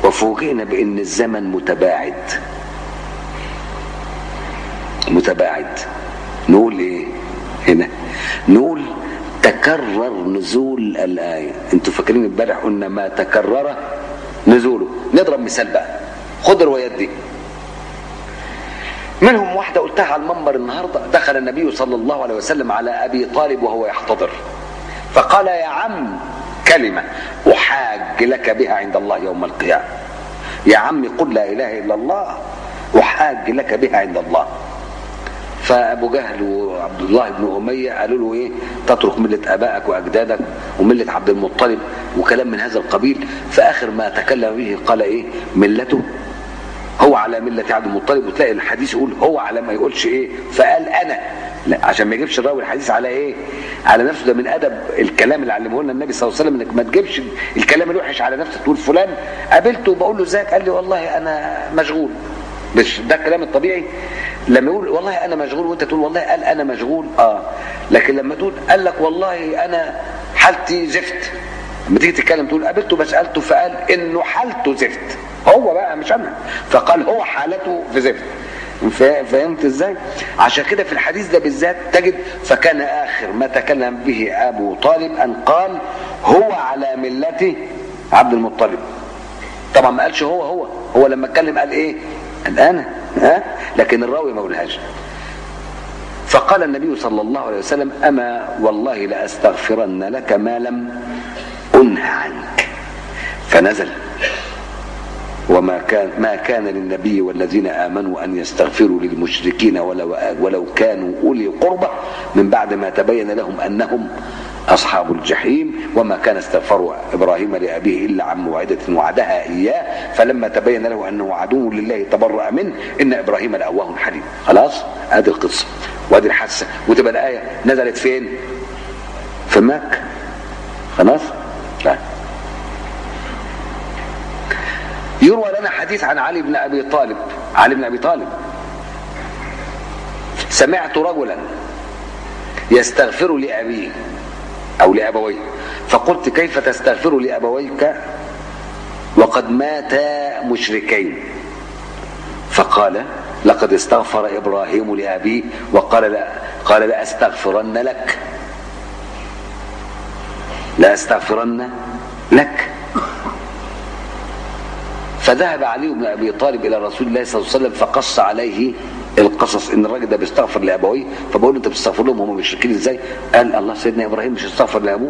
وفوجئنا بان الزمن متباعد متباعد نقول ايه هنا نقول تكرر نزول الآية انتوا فاكرين امبارح قلنا ما تكرر نزوله نضرب مثال بقى خد الروايات دي منهم واحدة قلتها على المنبر النهاردة دخل النبي صلى الله عليه وسلم على أبي طالب وهو يحتضر فقال يا عم كلمة أحاج لك بها عند الله يوم القيامة يا عم قل لا إله إلا الله أحاج لك بها عند الله فابو جهل وعبد الله بن اميه قالوا له ايه تترك مله ابائك واجدادك ومله عبد المطلب وكلام من هذا القبيل فاخر ما تكلم به قال ايه ملته هو على مله عبد المطلب وتلاقي الحديث يقول هو على ما يقولش ايه فقال انا لا عشان ما يجيبش الراوي الحديث على ايه على نفسه ده من ادب الكلام اللي علمه لنا النبي صلى الله عليه وسلم انك ما تجيبش الكلام الوحش على نفسك تقول فلان قابلته بقول له ازيك قال لي والله انا مشغول مش ده الكلام الطبيعي لما يقول والله انا مشغول وانت تقول والله قال انا مشغول اه لكن لما تقول قال لك والله انا حالتي زفت لما تيجي تتكلم تقول قابلته بسالته فقال انه حالته زفت هو بقى مش انا فقال هو حالته في زفت فهمت ازاي عشان كده في الحديث ده بالذات تجد فكان اخر ما تكلم به ابو طالب ان قال هو على ملته عبد المطلب طبعا ما قالش هو هو هو لما اتكلم قال ايه قال انا ها لكن الراوي ما قالهاش فقال النبي صلى الله عليه وسلم اما والله لاستغفرن لك ما لم انه عنك فنزل وما كان ما كان للنبي والذين امنوا ان يستغفروا للمشركين ولو ولو كانوا اولي قربى من بعد ما تبين لهم انهم اصحاب الجحيم وما كان استغفار ابراهيم لابيه الا عن موعده وعدها اياه فلما تبين له انه عدو لله تبرأ منه ان ابراهيم لاواه حليم خلاص ادي القصه وادي الحادثه وتبقى الايه نزلت فين؟ في مكه خلاص؟ لا يروى لنا حديث عن علي بن ابي طالب علي بن ابي طالب سمعت رجلا يستغفر لابيه او لابويه فقلت كيف تستغفر لابويك وقد ماتا مشركين فقال لقد استغفر ابراهيم لابيه وقال لا قال لاستغفرن لك لاستغفرن لك فذهب علي بن ابي طالب الى رسول الله صلى الله عليه وسلم فقص عليه القصص ان الراجل ده بيستغفر لابويه فبقول له انت بتستغفر لهم هم مشركين ازاي؟ قال الله سيدنا ابراهيم مش استغفر لابوه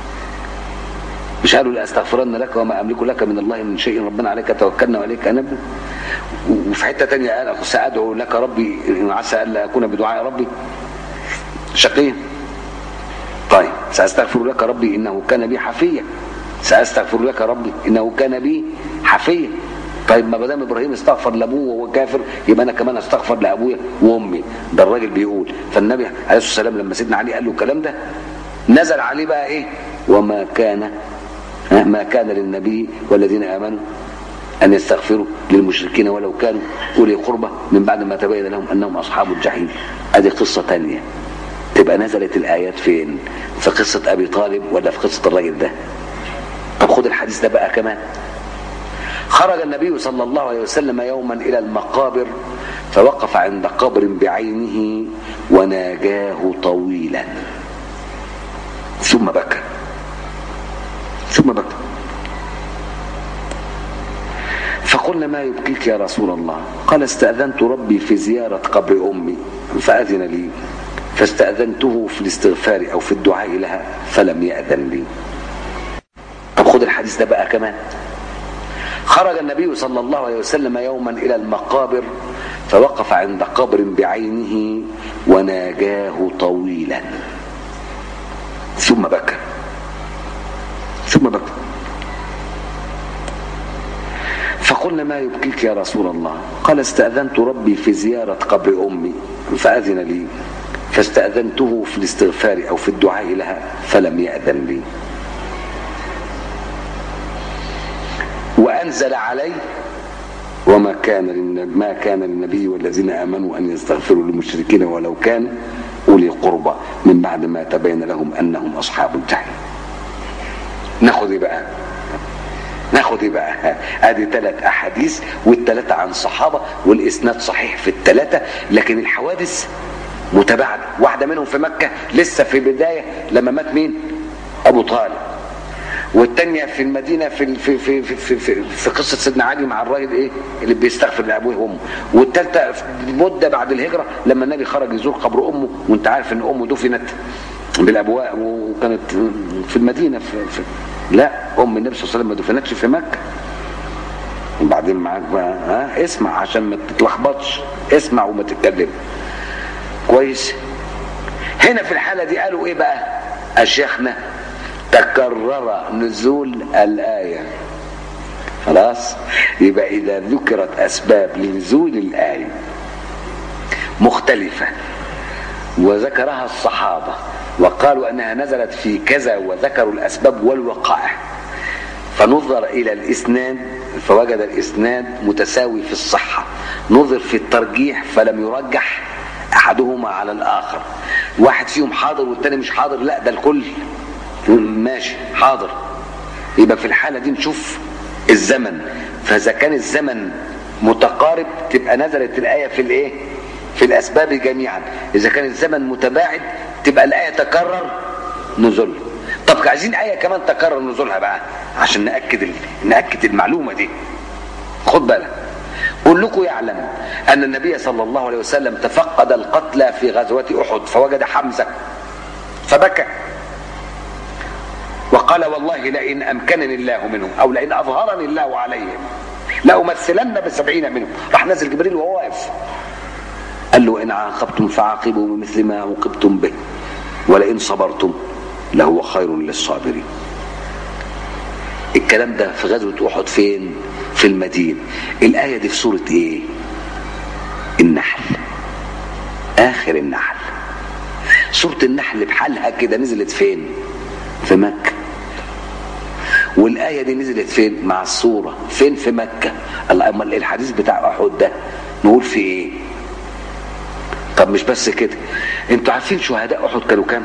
مش قالوا لاستغفرن لك وما املك لك من الله من شيء ربنا عليك توكلنا وعليك انبنا وفي حته ثانيه قال سادعو لك ربي ان عسى الا اكون بدعاء ربي شقيا طيب ساستغفر لك ربي انه كان بي حفيا ساستغفر لك ربي انه كان بي حفيا طيب ما دام ابراهيم استغفر لابوه وهو كافر يبقى انا كمان استغفر لابويا وامي ده الراجل بيقول فالنبي عليه الصلاه والسلام لما سيدنا علي قال له الكلام ده نزل عليه بقى ايه وما كان ما كان للنبي والذين امنوا ان يستغفروا للمشركين ولو كانوا اولي قربى من بعد ما تبين لهم انهم اصحاب الجحيم ادي قصه ثانيه تبقى نزلت الايات فين في قصه ابي طالب ولا في قصه الراجل ده طب خد الحديث ده بقى كمان خرج النبي صلى الله عليه وسلم يوما الى المقابر فوقف عند قبر بعينه وناجاه طويلا ثم بكى ثم بكى فقلنا ما يبكيك يا رسول الله قال استأذنت ربي في زيارة قبر أمي فأذن لي فاستأذنته في الاستغفار أو في الدعاء لها فلم يأذن لي طب خد الحديث ده بقى كمان خرج النبي صلى الله عليه وسلم يوما إلى المقابر فوقف عند قبر بعينه وناجاه طويلا ثم بكى ثم بكى فقلنا ما يبكيك يا رسول الله قال استأذنت ربي في زيارة قبر أمي فأذن لي فاستأذنته في الاستغفار أو في الدعاء لها فلم يأذن لي وأنزل علي وما كان ما كان للنبي والذين آمنوا أن يستغفروا للمشركين ولو كانوا أولي قربى من بعد ما تبين لهم أنهم أصحاب الجحيم ناخذ بقى ناخد ايه بقى ادي ثلاث احاديث والثلاثه عن صحابه والاسناد صحيح في الثلاثه لكن الحوادث متباعده واحده منهم في مكه لسه في بدايه لما مات مين ابو طالب والتانية في المدينة في في في في, في, في, في قصة سيدنا علي مع الراجل ايه اللي بيستغفر لأبوه وأمه والتالتة مدة بعد الهجرة لما النبي خرج يزور قبر أمه وأنت عارف إن أمه دفنت بالأبواء وكانت في المدينة في, في لا أم النبي صلى الله عليه وسلم ما دفنتش في مكة وبعدين معاك بقى ها اسمع عشان ما تتلخبطش اسمع وما تتكلم كويس هنا في الحالة دي قالوا ايه بقى أشيخنا تكرر نزول الآية خلاص يبقى إذا ذكرت أسباب لنزول الآية مختلفة وذكرها الصحابة وقالوا أنها نزلت في كذا وذكروا الأسباب والوقائع فنظر إلى الإسناد فوجد الإسناد متساوي في الصحة نظر في الترجيح فلم يرجح أحدهما على الآخر واحد فيهم حاضر والتاني مش حاضر لا ده الكل ماشي حاضر يبقى في الحالة دي نشوف الزمن فإذا كان الزمن متقارب تبقى نزلت الآية في الإيه؟ في الأسباب جميعا إذا كان الزمن متباعد تبقى الآية تكرر نزول طب عايزين آية كمان تكرر نزولها بقى عشان نأكد ال... نأكد المعلومة دي خد بالك كلكم يعلم أن النبي صلى الله عليه وسلم تفقد القتلى في غزوة أحد فوجد حمزة فبكى وقال والله لئن أمكنني الله منهم أو لئن أظهرني الله عليهم لأمثلن بسبعين منهم راح نزل جبريل وهو واقف قال له إن عاقبتم فعاقبوا بمثل ما عوقبتم به ولئن صبرتم لهو خير للصابرين الكلام ده في غزوة أحد فين في المدينة الآية دي في سورة إيه النحل آخر النحل سورة النحل بحالها كده نزلت فين في مكة والآية دي نزلت فين مع الصورة فين في مكة أمال الحديث بتاع أحد ده نقول في إيه طب مش بس كده انتوا عارفين شهداء أحد كانوا كام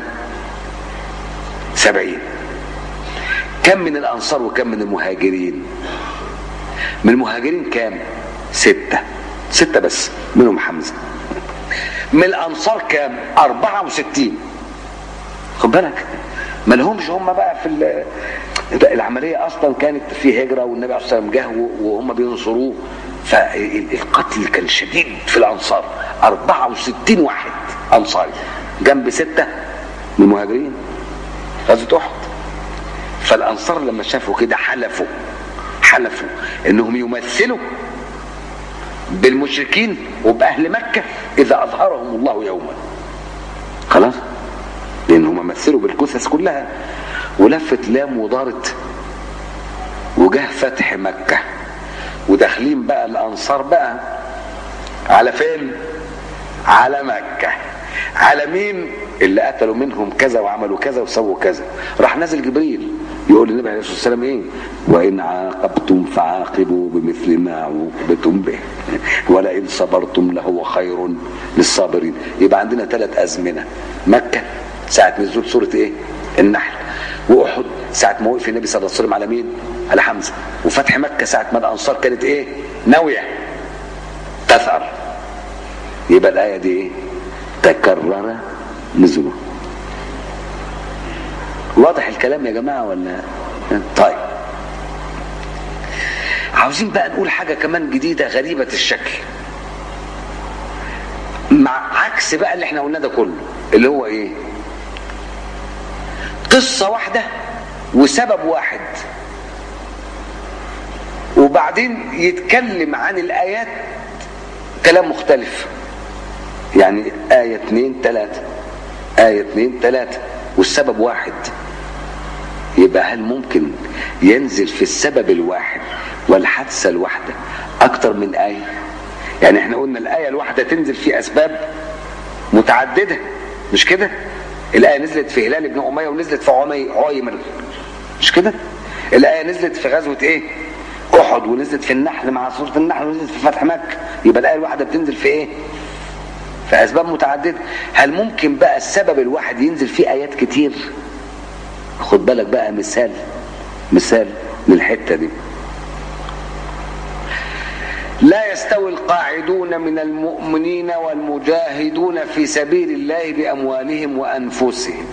سبعين كم من الأنصار وكم من المهاجرين من المهاجرين كام ستة ستة بس منهم حمزة من الأنصار كام أربعة وستين خد بالك ما لهمش هم بقى في العملية أصلا كانت في هجرة والنبي عليه الصلاة والسلام جه وهم بينصروه فالقتل كان شديد في الأنصار 64 واحد أنصاري جنب ستة من المهاجرين غزوة أحد فالأنصار لما شافوا كده حلفوا حلفوا إنهم يمثلوا بالمشركين وبأهل مكة إذا أظهرهم الله يوما خلاص لأنهم مثلوا بالجثث كلها ولفت لام ودارت وجه فتح مكة وداخلين بقى الأنصار بقى على فين على مكة على مين اللي قتلوا منهم كذا وعملوا كذا وسووا كذا راح نازل جبريل يقول للنبي عليه الصلاه والسلام ايه وان عاقبتم فعاقبوا بمثل ما عوقبتم به ولئن صبرتم لهو خير للصابرين يبقى عندنا ثلاث ازمنه مكه ساعه نزول سوره ايه النحل واحد ساعه ما وقف النبي صلى الله عليه وسلم على مين على حمزه وفتح مكه ساعه ما الانصار كانت ايه ناويه تثأر يبقى الايه دي ايه تكرر نزوله واضح الكلام يا جماعة ولا طيب عاوزين بقى نقول حاجة كمان جديدة غريبة الشكل مع عكس بقى اللي احنا قلناه ده كله اللي هو ايه قصة واحدة وسبب واحد وبعدين يتكلم عن الآيات كلام مختلف يعني آية اتنين تلاتة آية اتنين تلاتة والسبب واحد يبقى هل ممكن ينزل في السبب الواحد والحادثة الواحدة أكتر من آية يعني احنا قلنا الآية الواحدة تنزل في أسباب متعددة مش كده الآية نزلت في هلال ابن أمية ونزلت في عمي عايمر مش كده الآية نزلت في غزوة ايه أحد ونزلت في النحل مع سورة النحل ونزلت في فتح مكة يبقى الآية الواحدة بتنزل في ايه في أسباب متعددة هل ممكن بقى السبب الواحد ينزل فيه آيات كتير خد بالك بقى مثال مثال للحتة دي لا يستوي القاعدون من المؤمنين والمجاهدون في سبيل الله بأموالهم وأنفسهم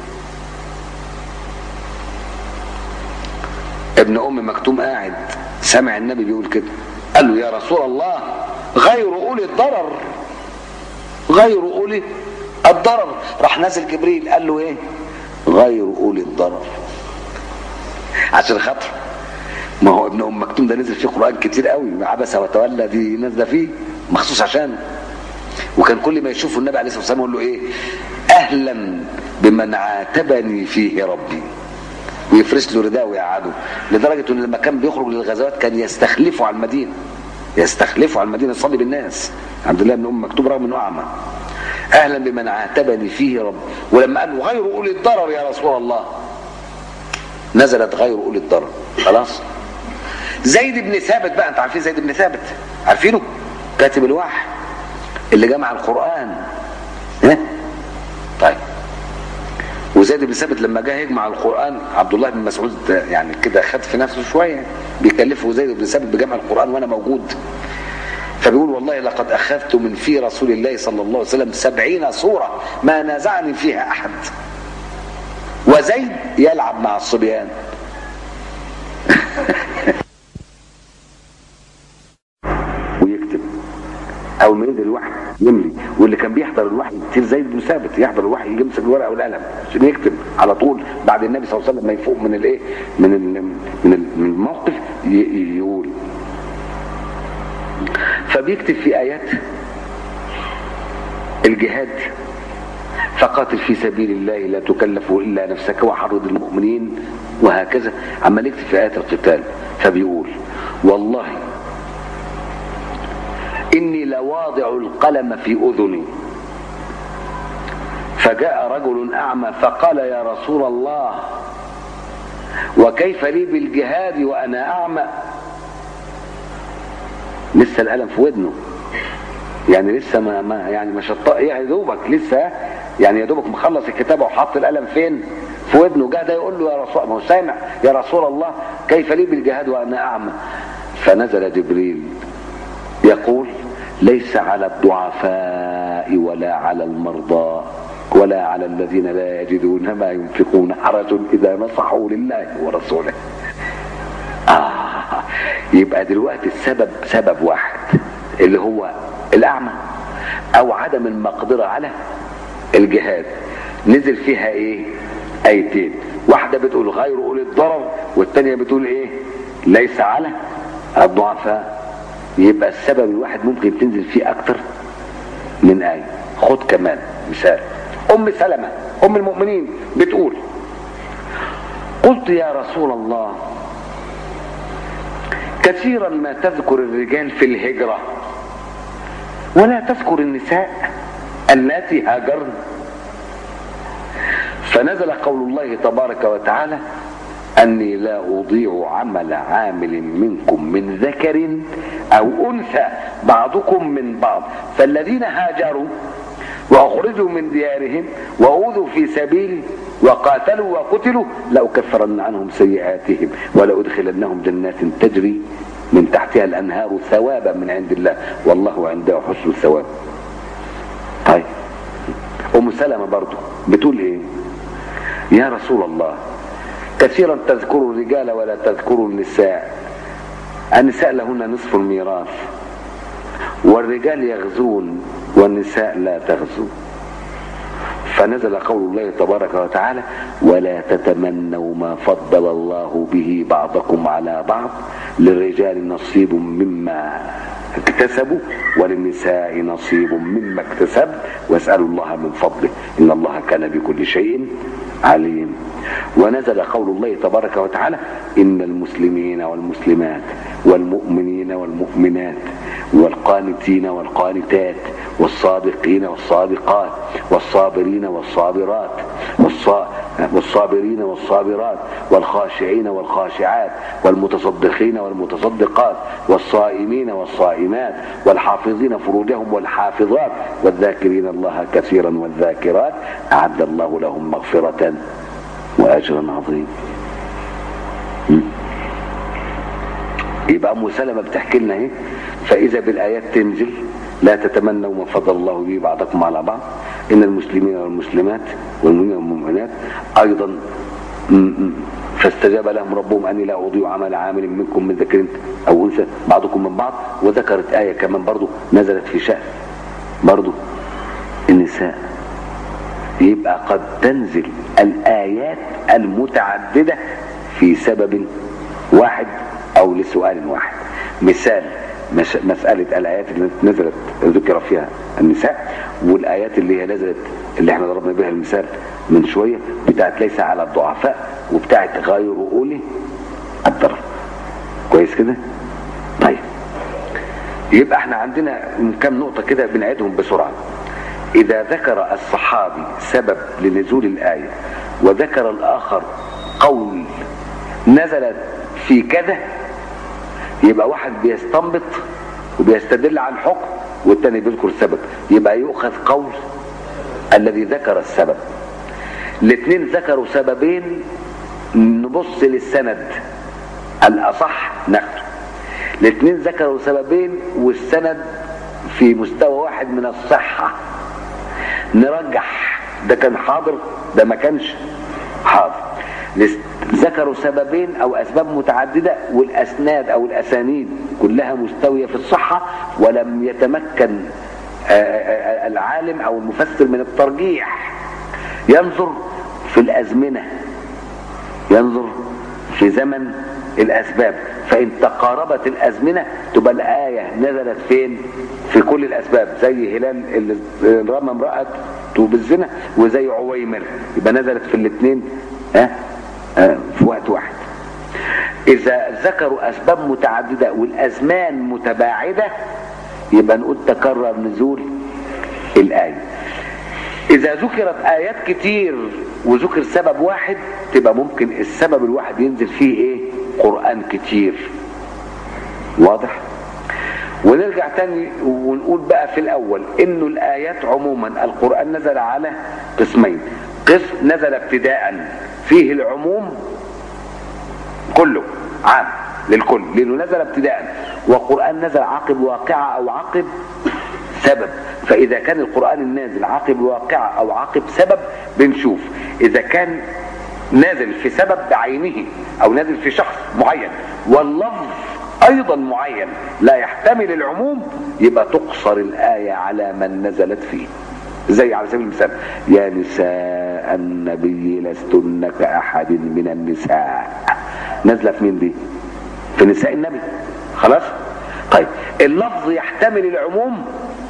ابن أم مكتوم قاعد سمع النبي بيقول كده قال له يا رسول الله غير أولي الضرر غير أولي الضرر راح نازل جبريل قال له ايه غير أولي الضرر عشان خاطر ما هو ابن ام مكتوم ده نزل فيه قران كتير قوي عبس وتولى دي نازله فيه مخصوص عشانه وكان كل ما يشوفه النبي عليه الصلاه والسلام يقول له ايه اهلا بمن عاتبني فيه ربي ويفرش له رداء ويقعده لدرجه ان لما كان بيخرج للغزوات كان يستخلفه على المدينه يستخلفه على المدينه يصلي بالناس عبد الله بن ام مكتوم رغم انه اعمى اهلا بمن عاتبني فيه رب ولما قال له غير اولي الضرر يا رسول الله نزلت غير اولي الضرر خلاص زيد بن ثابت بقى انت عارفين زيد بن ثابت عارفينه كاتب الوحي اللي جمع القران ها طيب وزيد بن ثابت لما جه يجمع القران عبد الله بن مسعود يعني كده خد في نفسه شويه بيكلفه زيد بن ثابت بجمع القران وانا موجود فبيقول والله لقد اخذت من في رسول الله صلى الله عليه وسلم سبعين صوره ما نازعني فيها احد وزيد يلعب مع الصبيان ويكتب اول ما ينزل الوحي يملي واللي كان بيحضر الوحي كتير زيد بن ثابت يحضر الوحي يمسك الورقه والقلم عشان يكتب على طول بعد النبي صلى الله عليه وسلم ما يفوق من الايه من ال من ال- من الموقف ي- يقول فبيكتب في ايات الجهاد فقاتل في سبيل الله لا تكلف الا نفسك وحرض المؤمنين وهكذا عمال يكتب في ايات القتال فبيقول والله اني لواضع القلم في اذني فجاء رجل اعمى فقال يا رسول الله وكيف لي بالجهاد وانا اعمى لسه القلم في ودنه يعني لسه ما, ما يعني ما شطق يعني دوبك لسه يعني يا دوبك مخلص الكتابه وحط القلم فين؟ في ودنه جه ده يقول له يا رسول ما هو سامع يا رسول الله كيف لي بالجهاد وانا اعمى؟ فنزل جبريل يقول ليس على الضعفاء ولا على المرضى ولا على الذين لا يجدون ما ينفقون حرج اذا نصحوا لله ورسوله. آه يبقى دلوقتي السبب سبب واحد اللي هو الأعمى أو عدم المقدرة على الجهاد نزل فيها إيه؟ آيتين واحدة بتقول غير أولي الضرر والتانية بتقول إيه؟ ليس على الضعفاء يبقى السبب الواحد ممكن تنزل فيه أكتر من آية خد كمان مثال أم سلمة أم المؤمنين بتقول قلت يا رسول الله كثيرا ما تذكر الرجال في الهجرة ولا تذكر النساء اللاتي هاجرن فنزل قول الله تبارك وتعالى أني لا أضيع عمل عامل منكم من ذكر أو أنثى بعضكم من بعض فالذين هاجروا وأخرجوا من ديارهم وأوذوا في سبيلي وقاتلوا وقتلوا لأكفرن عنهم سيئاتهم ولأدخلنهم جنات تجري من تحتها الأنهار ثوابا من عند الله والله عنده حسن الثواب طيب أم سلمة برضو بتقول إيه يا رسول الله كثيرا تذكر الرجال ولا تذكر النساء النساء لهن نصف الميراث والرجال يغزون والنساء لا تغزو فنزل قول الله تبارك وتعالى ولا تتمنوا ما فضل الله به بعضكم على بعض للرجال نصيب مما اكتسبوا وللنساء نصيب مما اكتسب واسألوا الله من فضله إن الله كان بكل شيء عليم ونزل قول الله تبارك وتعالى إن المسلمين والمسلمات والمؤمنين والمؤمنات والقانتين والقانتات والصادقين والصادقات والصابرين والصابرات والصابرين والصابرات والخاشعين والخاشعات والمتصدقين والمتصدقات والصائمين والصائمات والحافظين فروجهم والحافظات والذاكرين الله كثيرا والذاكرات أعد الله لهم مغفرة وأجرا عظيما يبقى ام سلمة بتحكي لنا ايه فإذا بالآيات تنزل لا تتمنوا ما فضل الله به بعضكم على بعض إن المسلمين والمسلمات والمؤمنين والمؤمنات أيضا م- م- فاستجاب لهم ربهم أني لا أضيع عمل عامل منكم من ذكر أو أنثى بعضكم من بعض وذكرت آية كمان برضو نزلت في شأن برضو النساء يبقى قد تنزل الآيات المتعددة في سبب واحد أو لسؤال واحد مثال مش مسألة الآيات اللي نزلت ذكر فيها النساء والآيات اللي هي نزلت اللي احنا ضربنا بها المثال من شوية بتاعت ليس على الضعفاء وبتاعت غير أولي الضرر كويس كده طيب يبقى احنا عندنا كم نقطة كده بنعيدهم بسرعة إذا ذكر الصحابي سبب لنزول الآية وذكر الآخر قول نزلت في كذا يبقى واحد بيستنبط وبيستدل على الحكم والتاني بيذكر السبب يبقى يؤخذ قول الذي ذكر السبب الاثنين ذكروا سببين نبص للسند الأصح ناخده الاثنين ذكروا سببين والسند في مستوى واحد من الصحة نرجح ده كان حاضر ده ما كانش حاضر ذكروا سببين او اسباب متعددة والاسناد او الاسانيد كلها مستوية في الصحة ولم يتمكن العالم او المفسر من الترجيح ينظر في الازمنة ينظر في زمن الاسباب فان تقاربت الازمنة تبقى الاية نزلت فين في كل الاسباب زي هلال اللي رمى امرأته بالزنا وزي عويمر يبقى نزلت في الاثنين ها أه؟ في وقت واحد اذا ذكروا اسباب متعددة والازمان متباعدة يبقى نقول تكرر نزول الايه اذا ذكرت ايات كتير وذكر سبب واحد تبقى ممكن السبب الواحد ينزل فيه ايه قرآن كتير واضح ونرجع تاني ونقول بقى في الاول انه الايات عموما القرآن نزل على قسمين قسم نزل ابتداء فيه العموم كله عام للكل لانه نزل ابتداء وقرآن نزل عقب واقعة او عقب سبب فاذا كان القرآن النازل عقب واقعة او عقب سبب بنشوف اذا كان نازل في سبب بعينه او نازل في شخص معين واللفظ ايضا معين لا يحتمل العموم يبقى تقصر الاية على من نزلت فيه زي على سبيل المثال يا نساء النبي لستن كأحد من النساء نازلة في مين دي في نساء النبي خلاص طيب اللفظ يحتمل العموم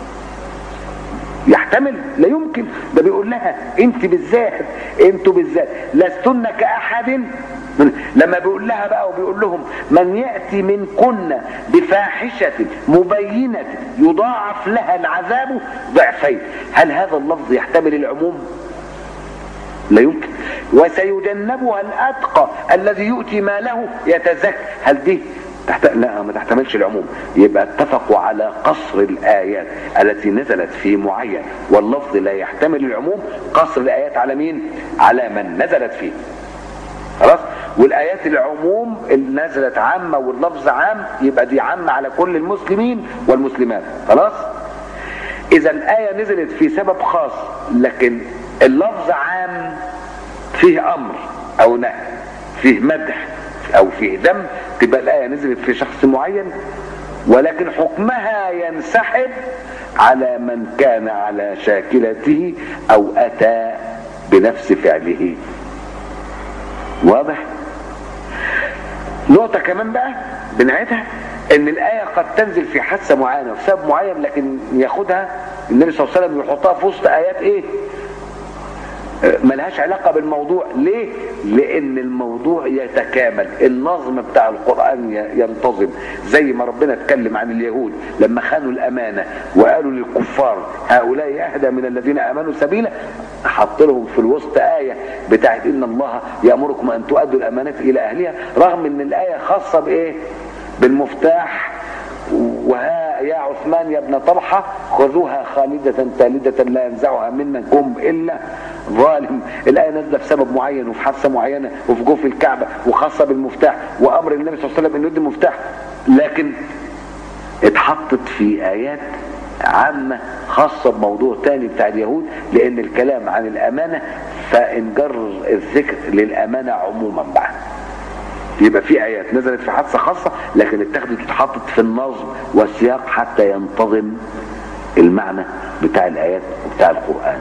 يحتمل لا يمكن ده بيقول لها انت بالذات انتوا بالذات لستن كأحد لما بيقول لها بقى وبيقول لهم من يأتي منكن بفاحشة مبينة يضاعف لها العذاب ضعفين هل هذا اللفظ يحتمل العموم لا يمكن وسيجنبها الأتقى الذي يؤتي ماله يتزكى هل دي تحت... لا ما تحتملش العموم يبقى اتفقوا على قصر الآيات التي نزلت في معين واللفظ لا يحتمل العموم قصر الآيات على مين على من نزلت فيه خلاص والآيات العموم اللي نزلت عامة واللفظ عام يبقى دي عامة على كل المسلمين والمسلمات خلاص إذا الآية نزلت في سبب خاص لكن اللفظ عام فيه أمر أو نهي فيه مدح أو فيه ذم تبقى الآية نزلت في شخص معين ولكن حكمها ينسحب على من كان على شاكلته أو أتى بنفس فعله واضح نقطة كمان بقى بنعيدها ان الآية قد تنزل في حادثة معينة في سبب معين لكن ياخدها النبي صلى الله عليه وسلم يحطها في وسط آيات ايه ملهاش علاقة بالموضوع ليه لان الموضوع يتكامل النظم بتاع القرآن ينتظم زي ما ربنا اتكلم عن اليهود لما خانوا الامانة وقالوا للكفار هؤلاء اهدى من الذين امنوا سبيلا حط لهم في الوسط آية بتاعت ان الله يأمركم ان تؤدوا الامانات الى اهلها رغم ان الآية خاصة بايه بالمفتاح وها يا عثمان يا ابن طلحة خذوها خالدة تالدة لا ينزعها منكم إلا ظالم الآية نازلة في سبب معين وفي حادثة معينة وفي جوف الكعبة وخاصة بالمفتاح وأمر النبي صلى الله عليه وسلم أنه يدي المفتاح لكن اتحطت في آيات عامة خاصة بموضوع تاني بتاع اليهود لأن الكلام عن الأمانة فانجر الذكر للأمانة عموما بقى يبقى في آيات نزلت في حادثة خاصة لكن اتخذت اتحطت في النظم والسياق حتى ينتظم المعنى بتاع الآيات وبتاع القرآن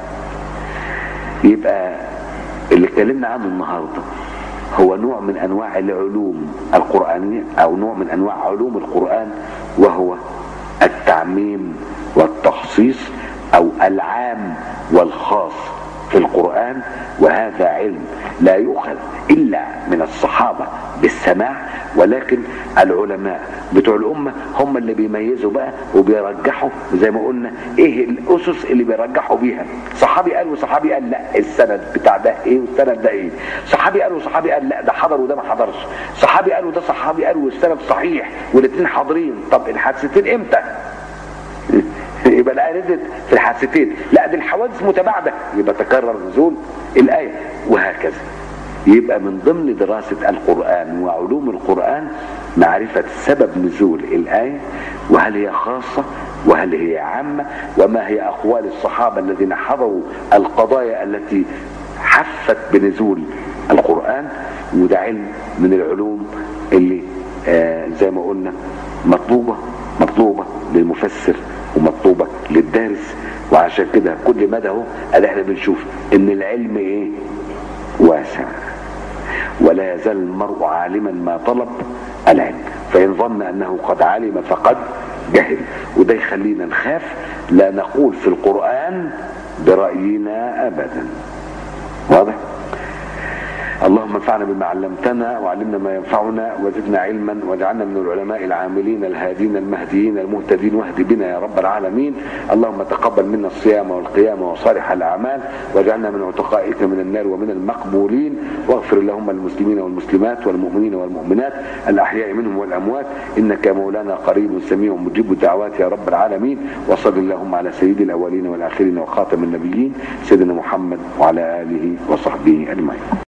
يبقى اللي اتكلمنا عنه النهارده هو نوع من انواع العلوم القرانيه او نوع من انواع علوم القران وهو التعميم والتخصيص او العام والخاص في القران وهذا علم لا يؤخذ الا من الصحابه بالسماع ولكن العلماء بتوع الامه هم اللي بيميزوا بقى وبيرجحوا زي ما قلنا ايه الاسس اللي بيرجحوا بيها صحابي قال وصحابي قال لا السند بتاع ده ايه والسند ده ايه صحابي قال وصحابي قال لا ده حضر وده ما حضرش صحابي قال وده صحابي قال والسند صحيح والاثنين حاضرين طب الحادثتين امتى يبقى الآية نزلت في الحادثتين لا دي الحوادث متباعدة يبقى تكرر نزول الآية وهكذا يبقى من ضمن دراسة القرآن وعلوم القرآن معرفة سبب نزول الآية وهل هي خاصة وهل هي عامة وما هي أقوال الصحابة الذين حضروا القضايا التي حفت بنزول القرآن وده علم من العلوم اللي آه زي ما قلنا مطلوبة مطلوبة للمفسر ومطلوبة للدارس وعشان كده كل مدى اهو ادي احنا بنشوف ان العلم ايه واسع ولا يزال المرء عالما ما طلب العلم فإن ظن أنه قد علم فقد جهل وده يخلينا نخاف لا نقول في القرآن برأينا أبدا واضح اللهم انفعنا بما علمتنا وعلمنا ما ينفعنا وزدنا علما واجعلنا من العلماء العاملين الهادين المهديين المهتدين واهد بنا يا رب العالمين اللهم تقبل منا الصيام والقيام وصالح الاعمال واجعلنا من عتقائك من النار ومن المقبولين واغفر اللهم للمسلمين والمسلمات والمؤمنين والمؤمنات الاحياء منهم والاموات انك مولانا قريب سميع مجيب الدعوات يا رب العالمين وصل اللهم على سيد الاولين والاخرين وخاتم النبيين سيدنا محمد وعلى اله وصحبه اجمعين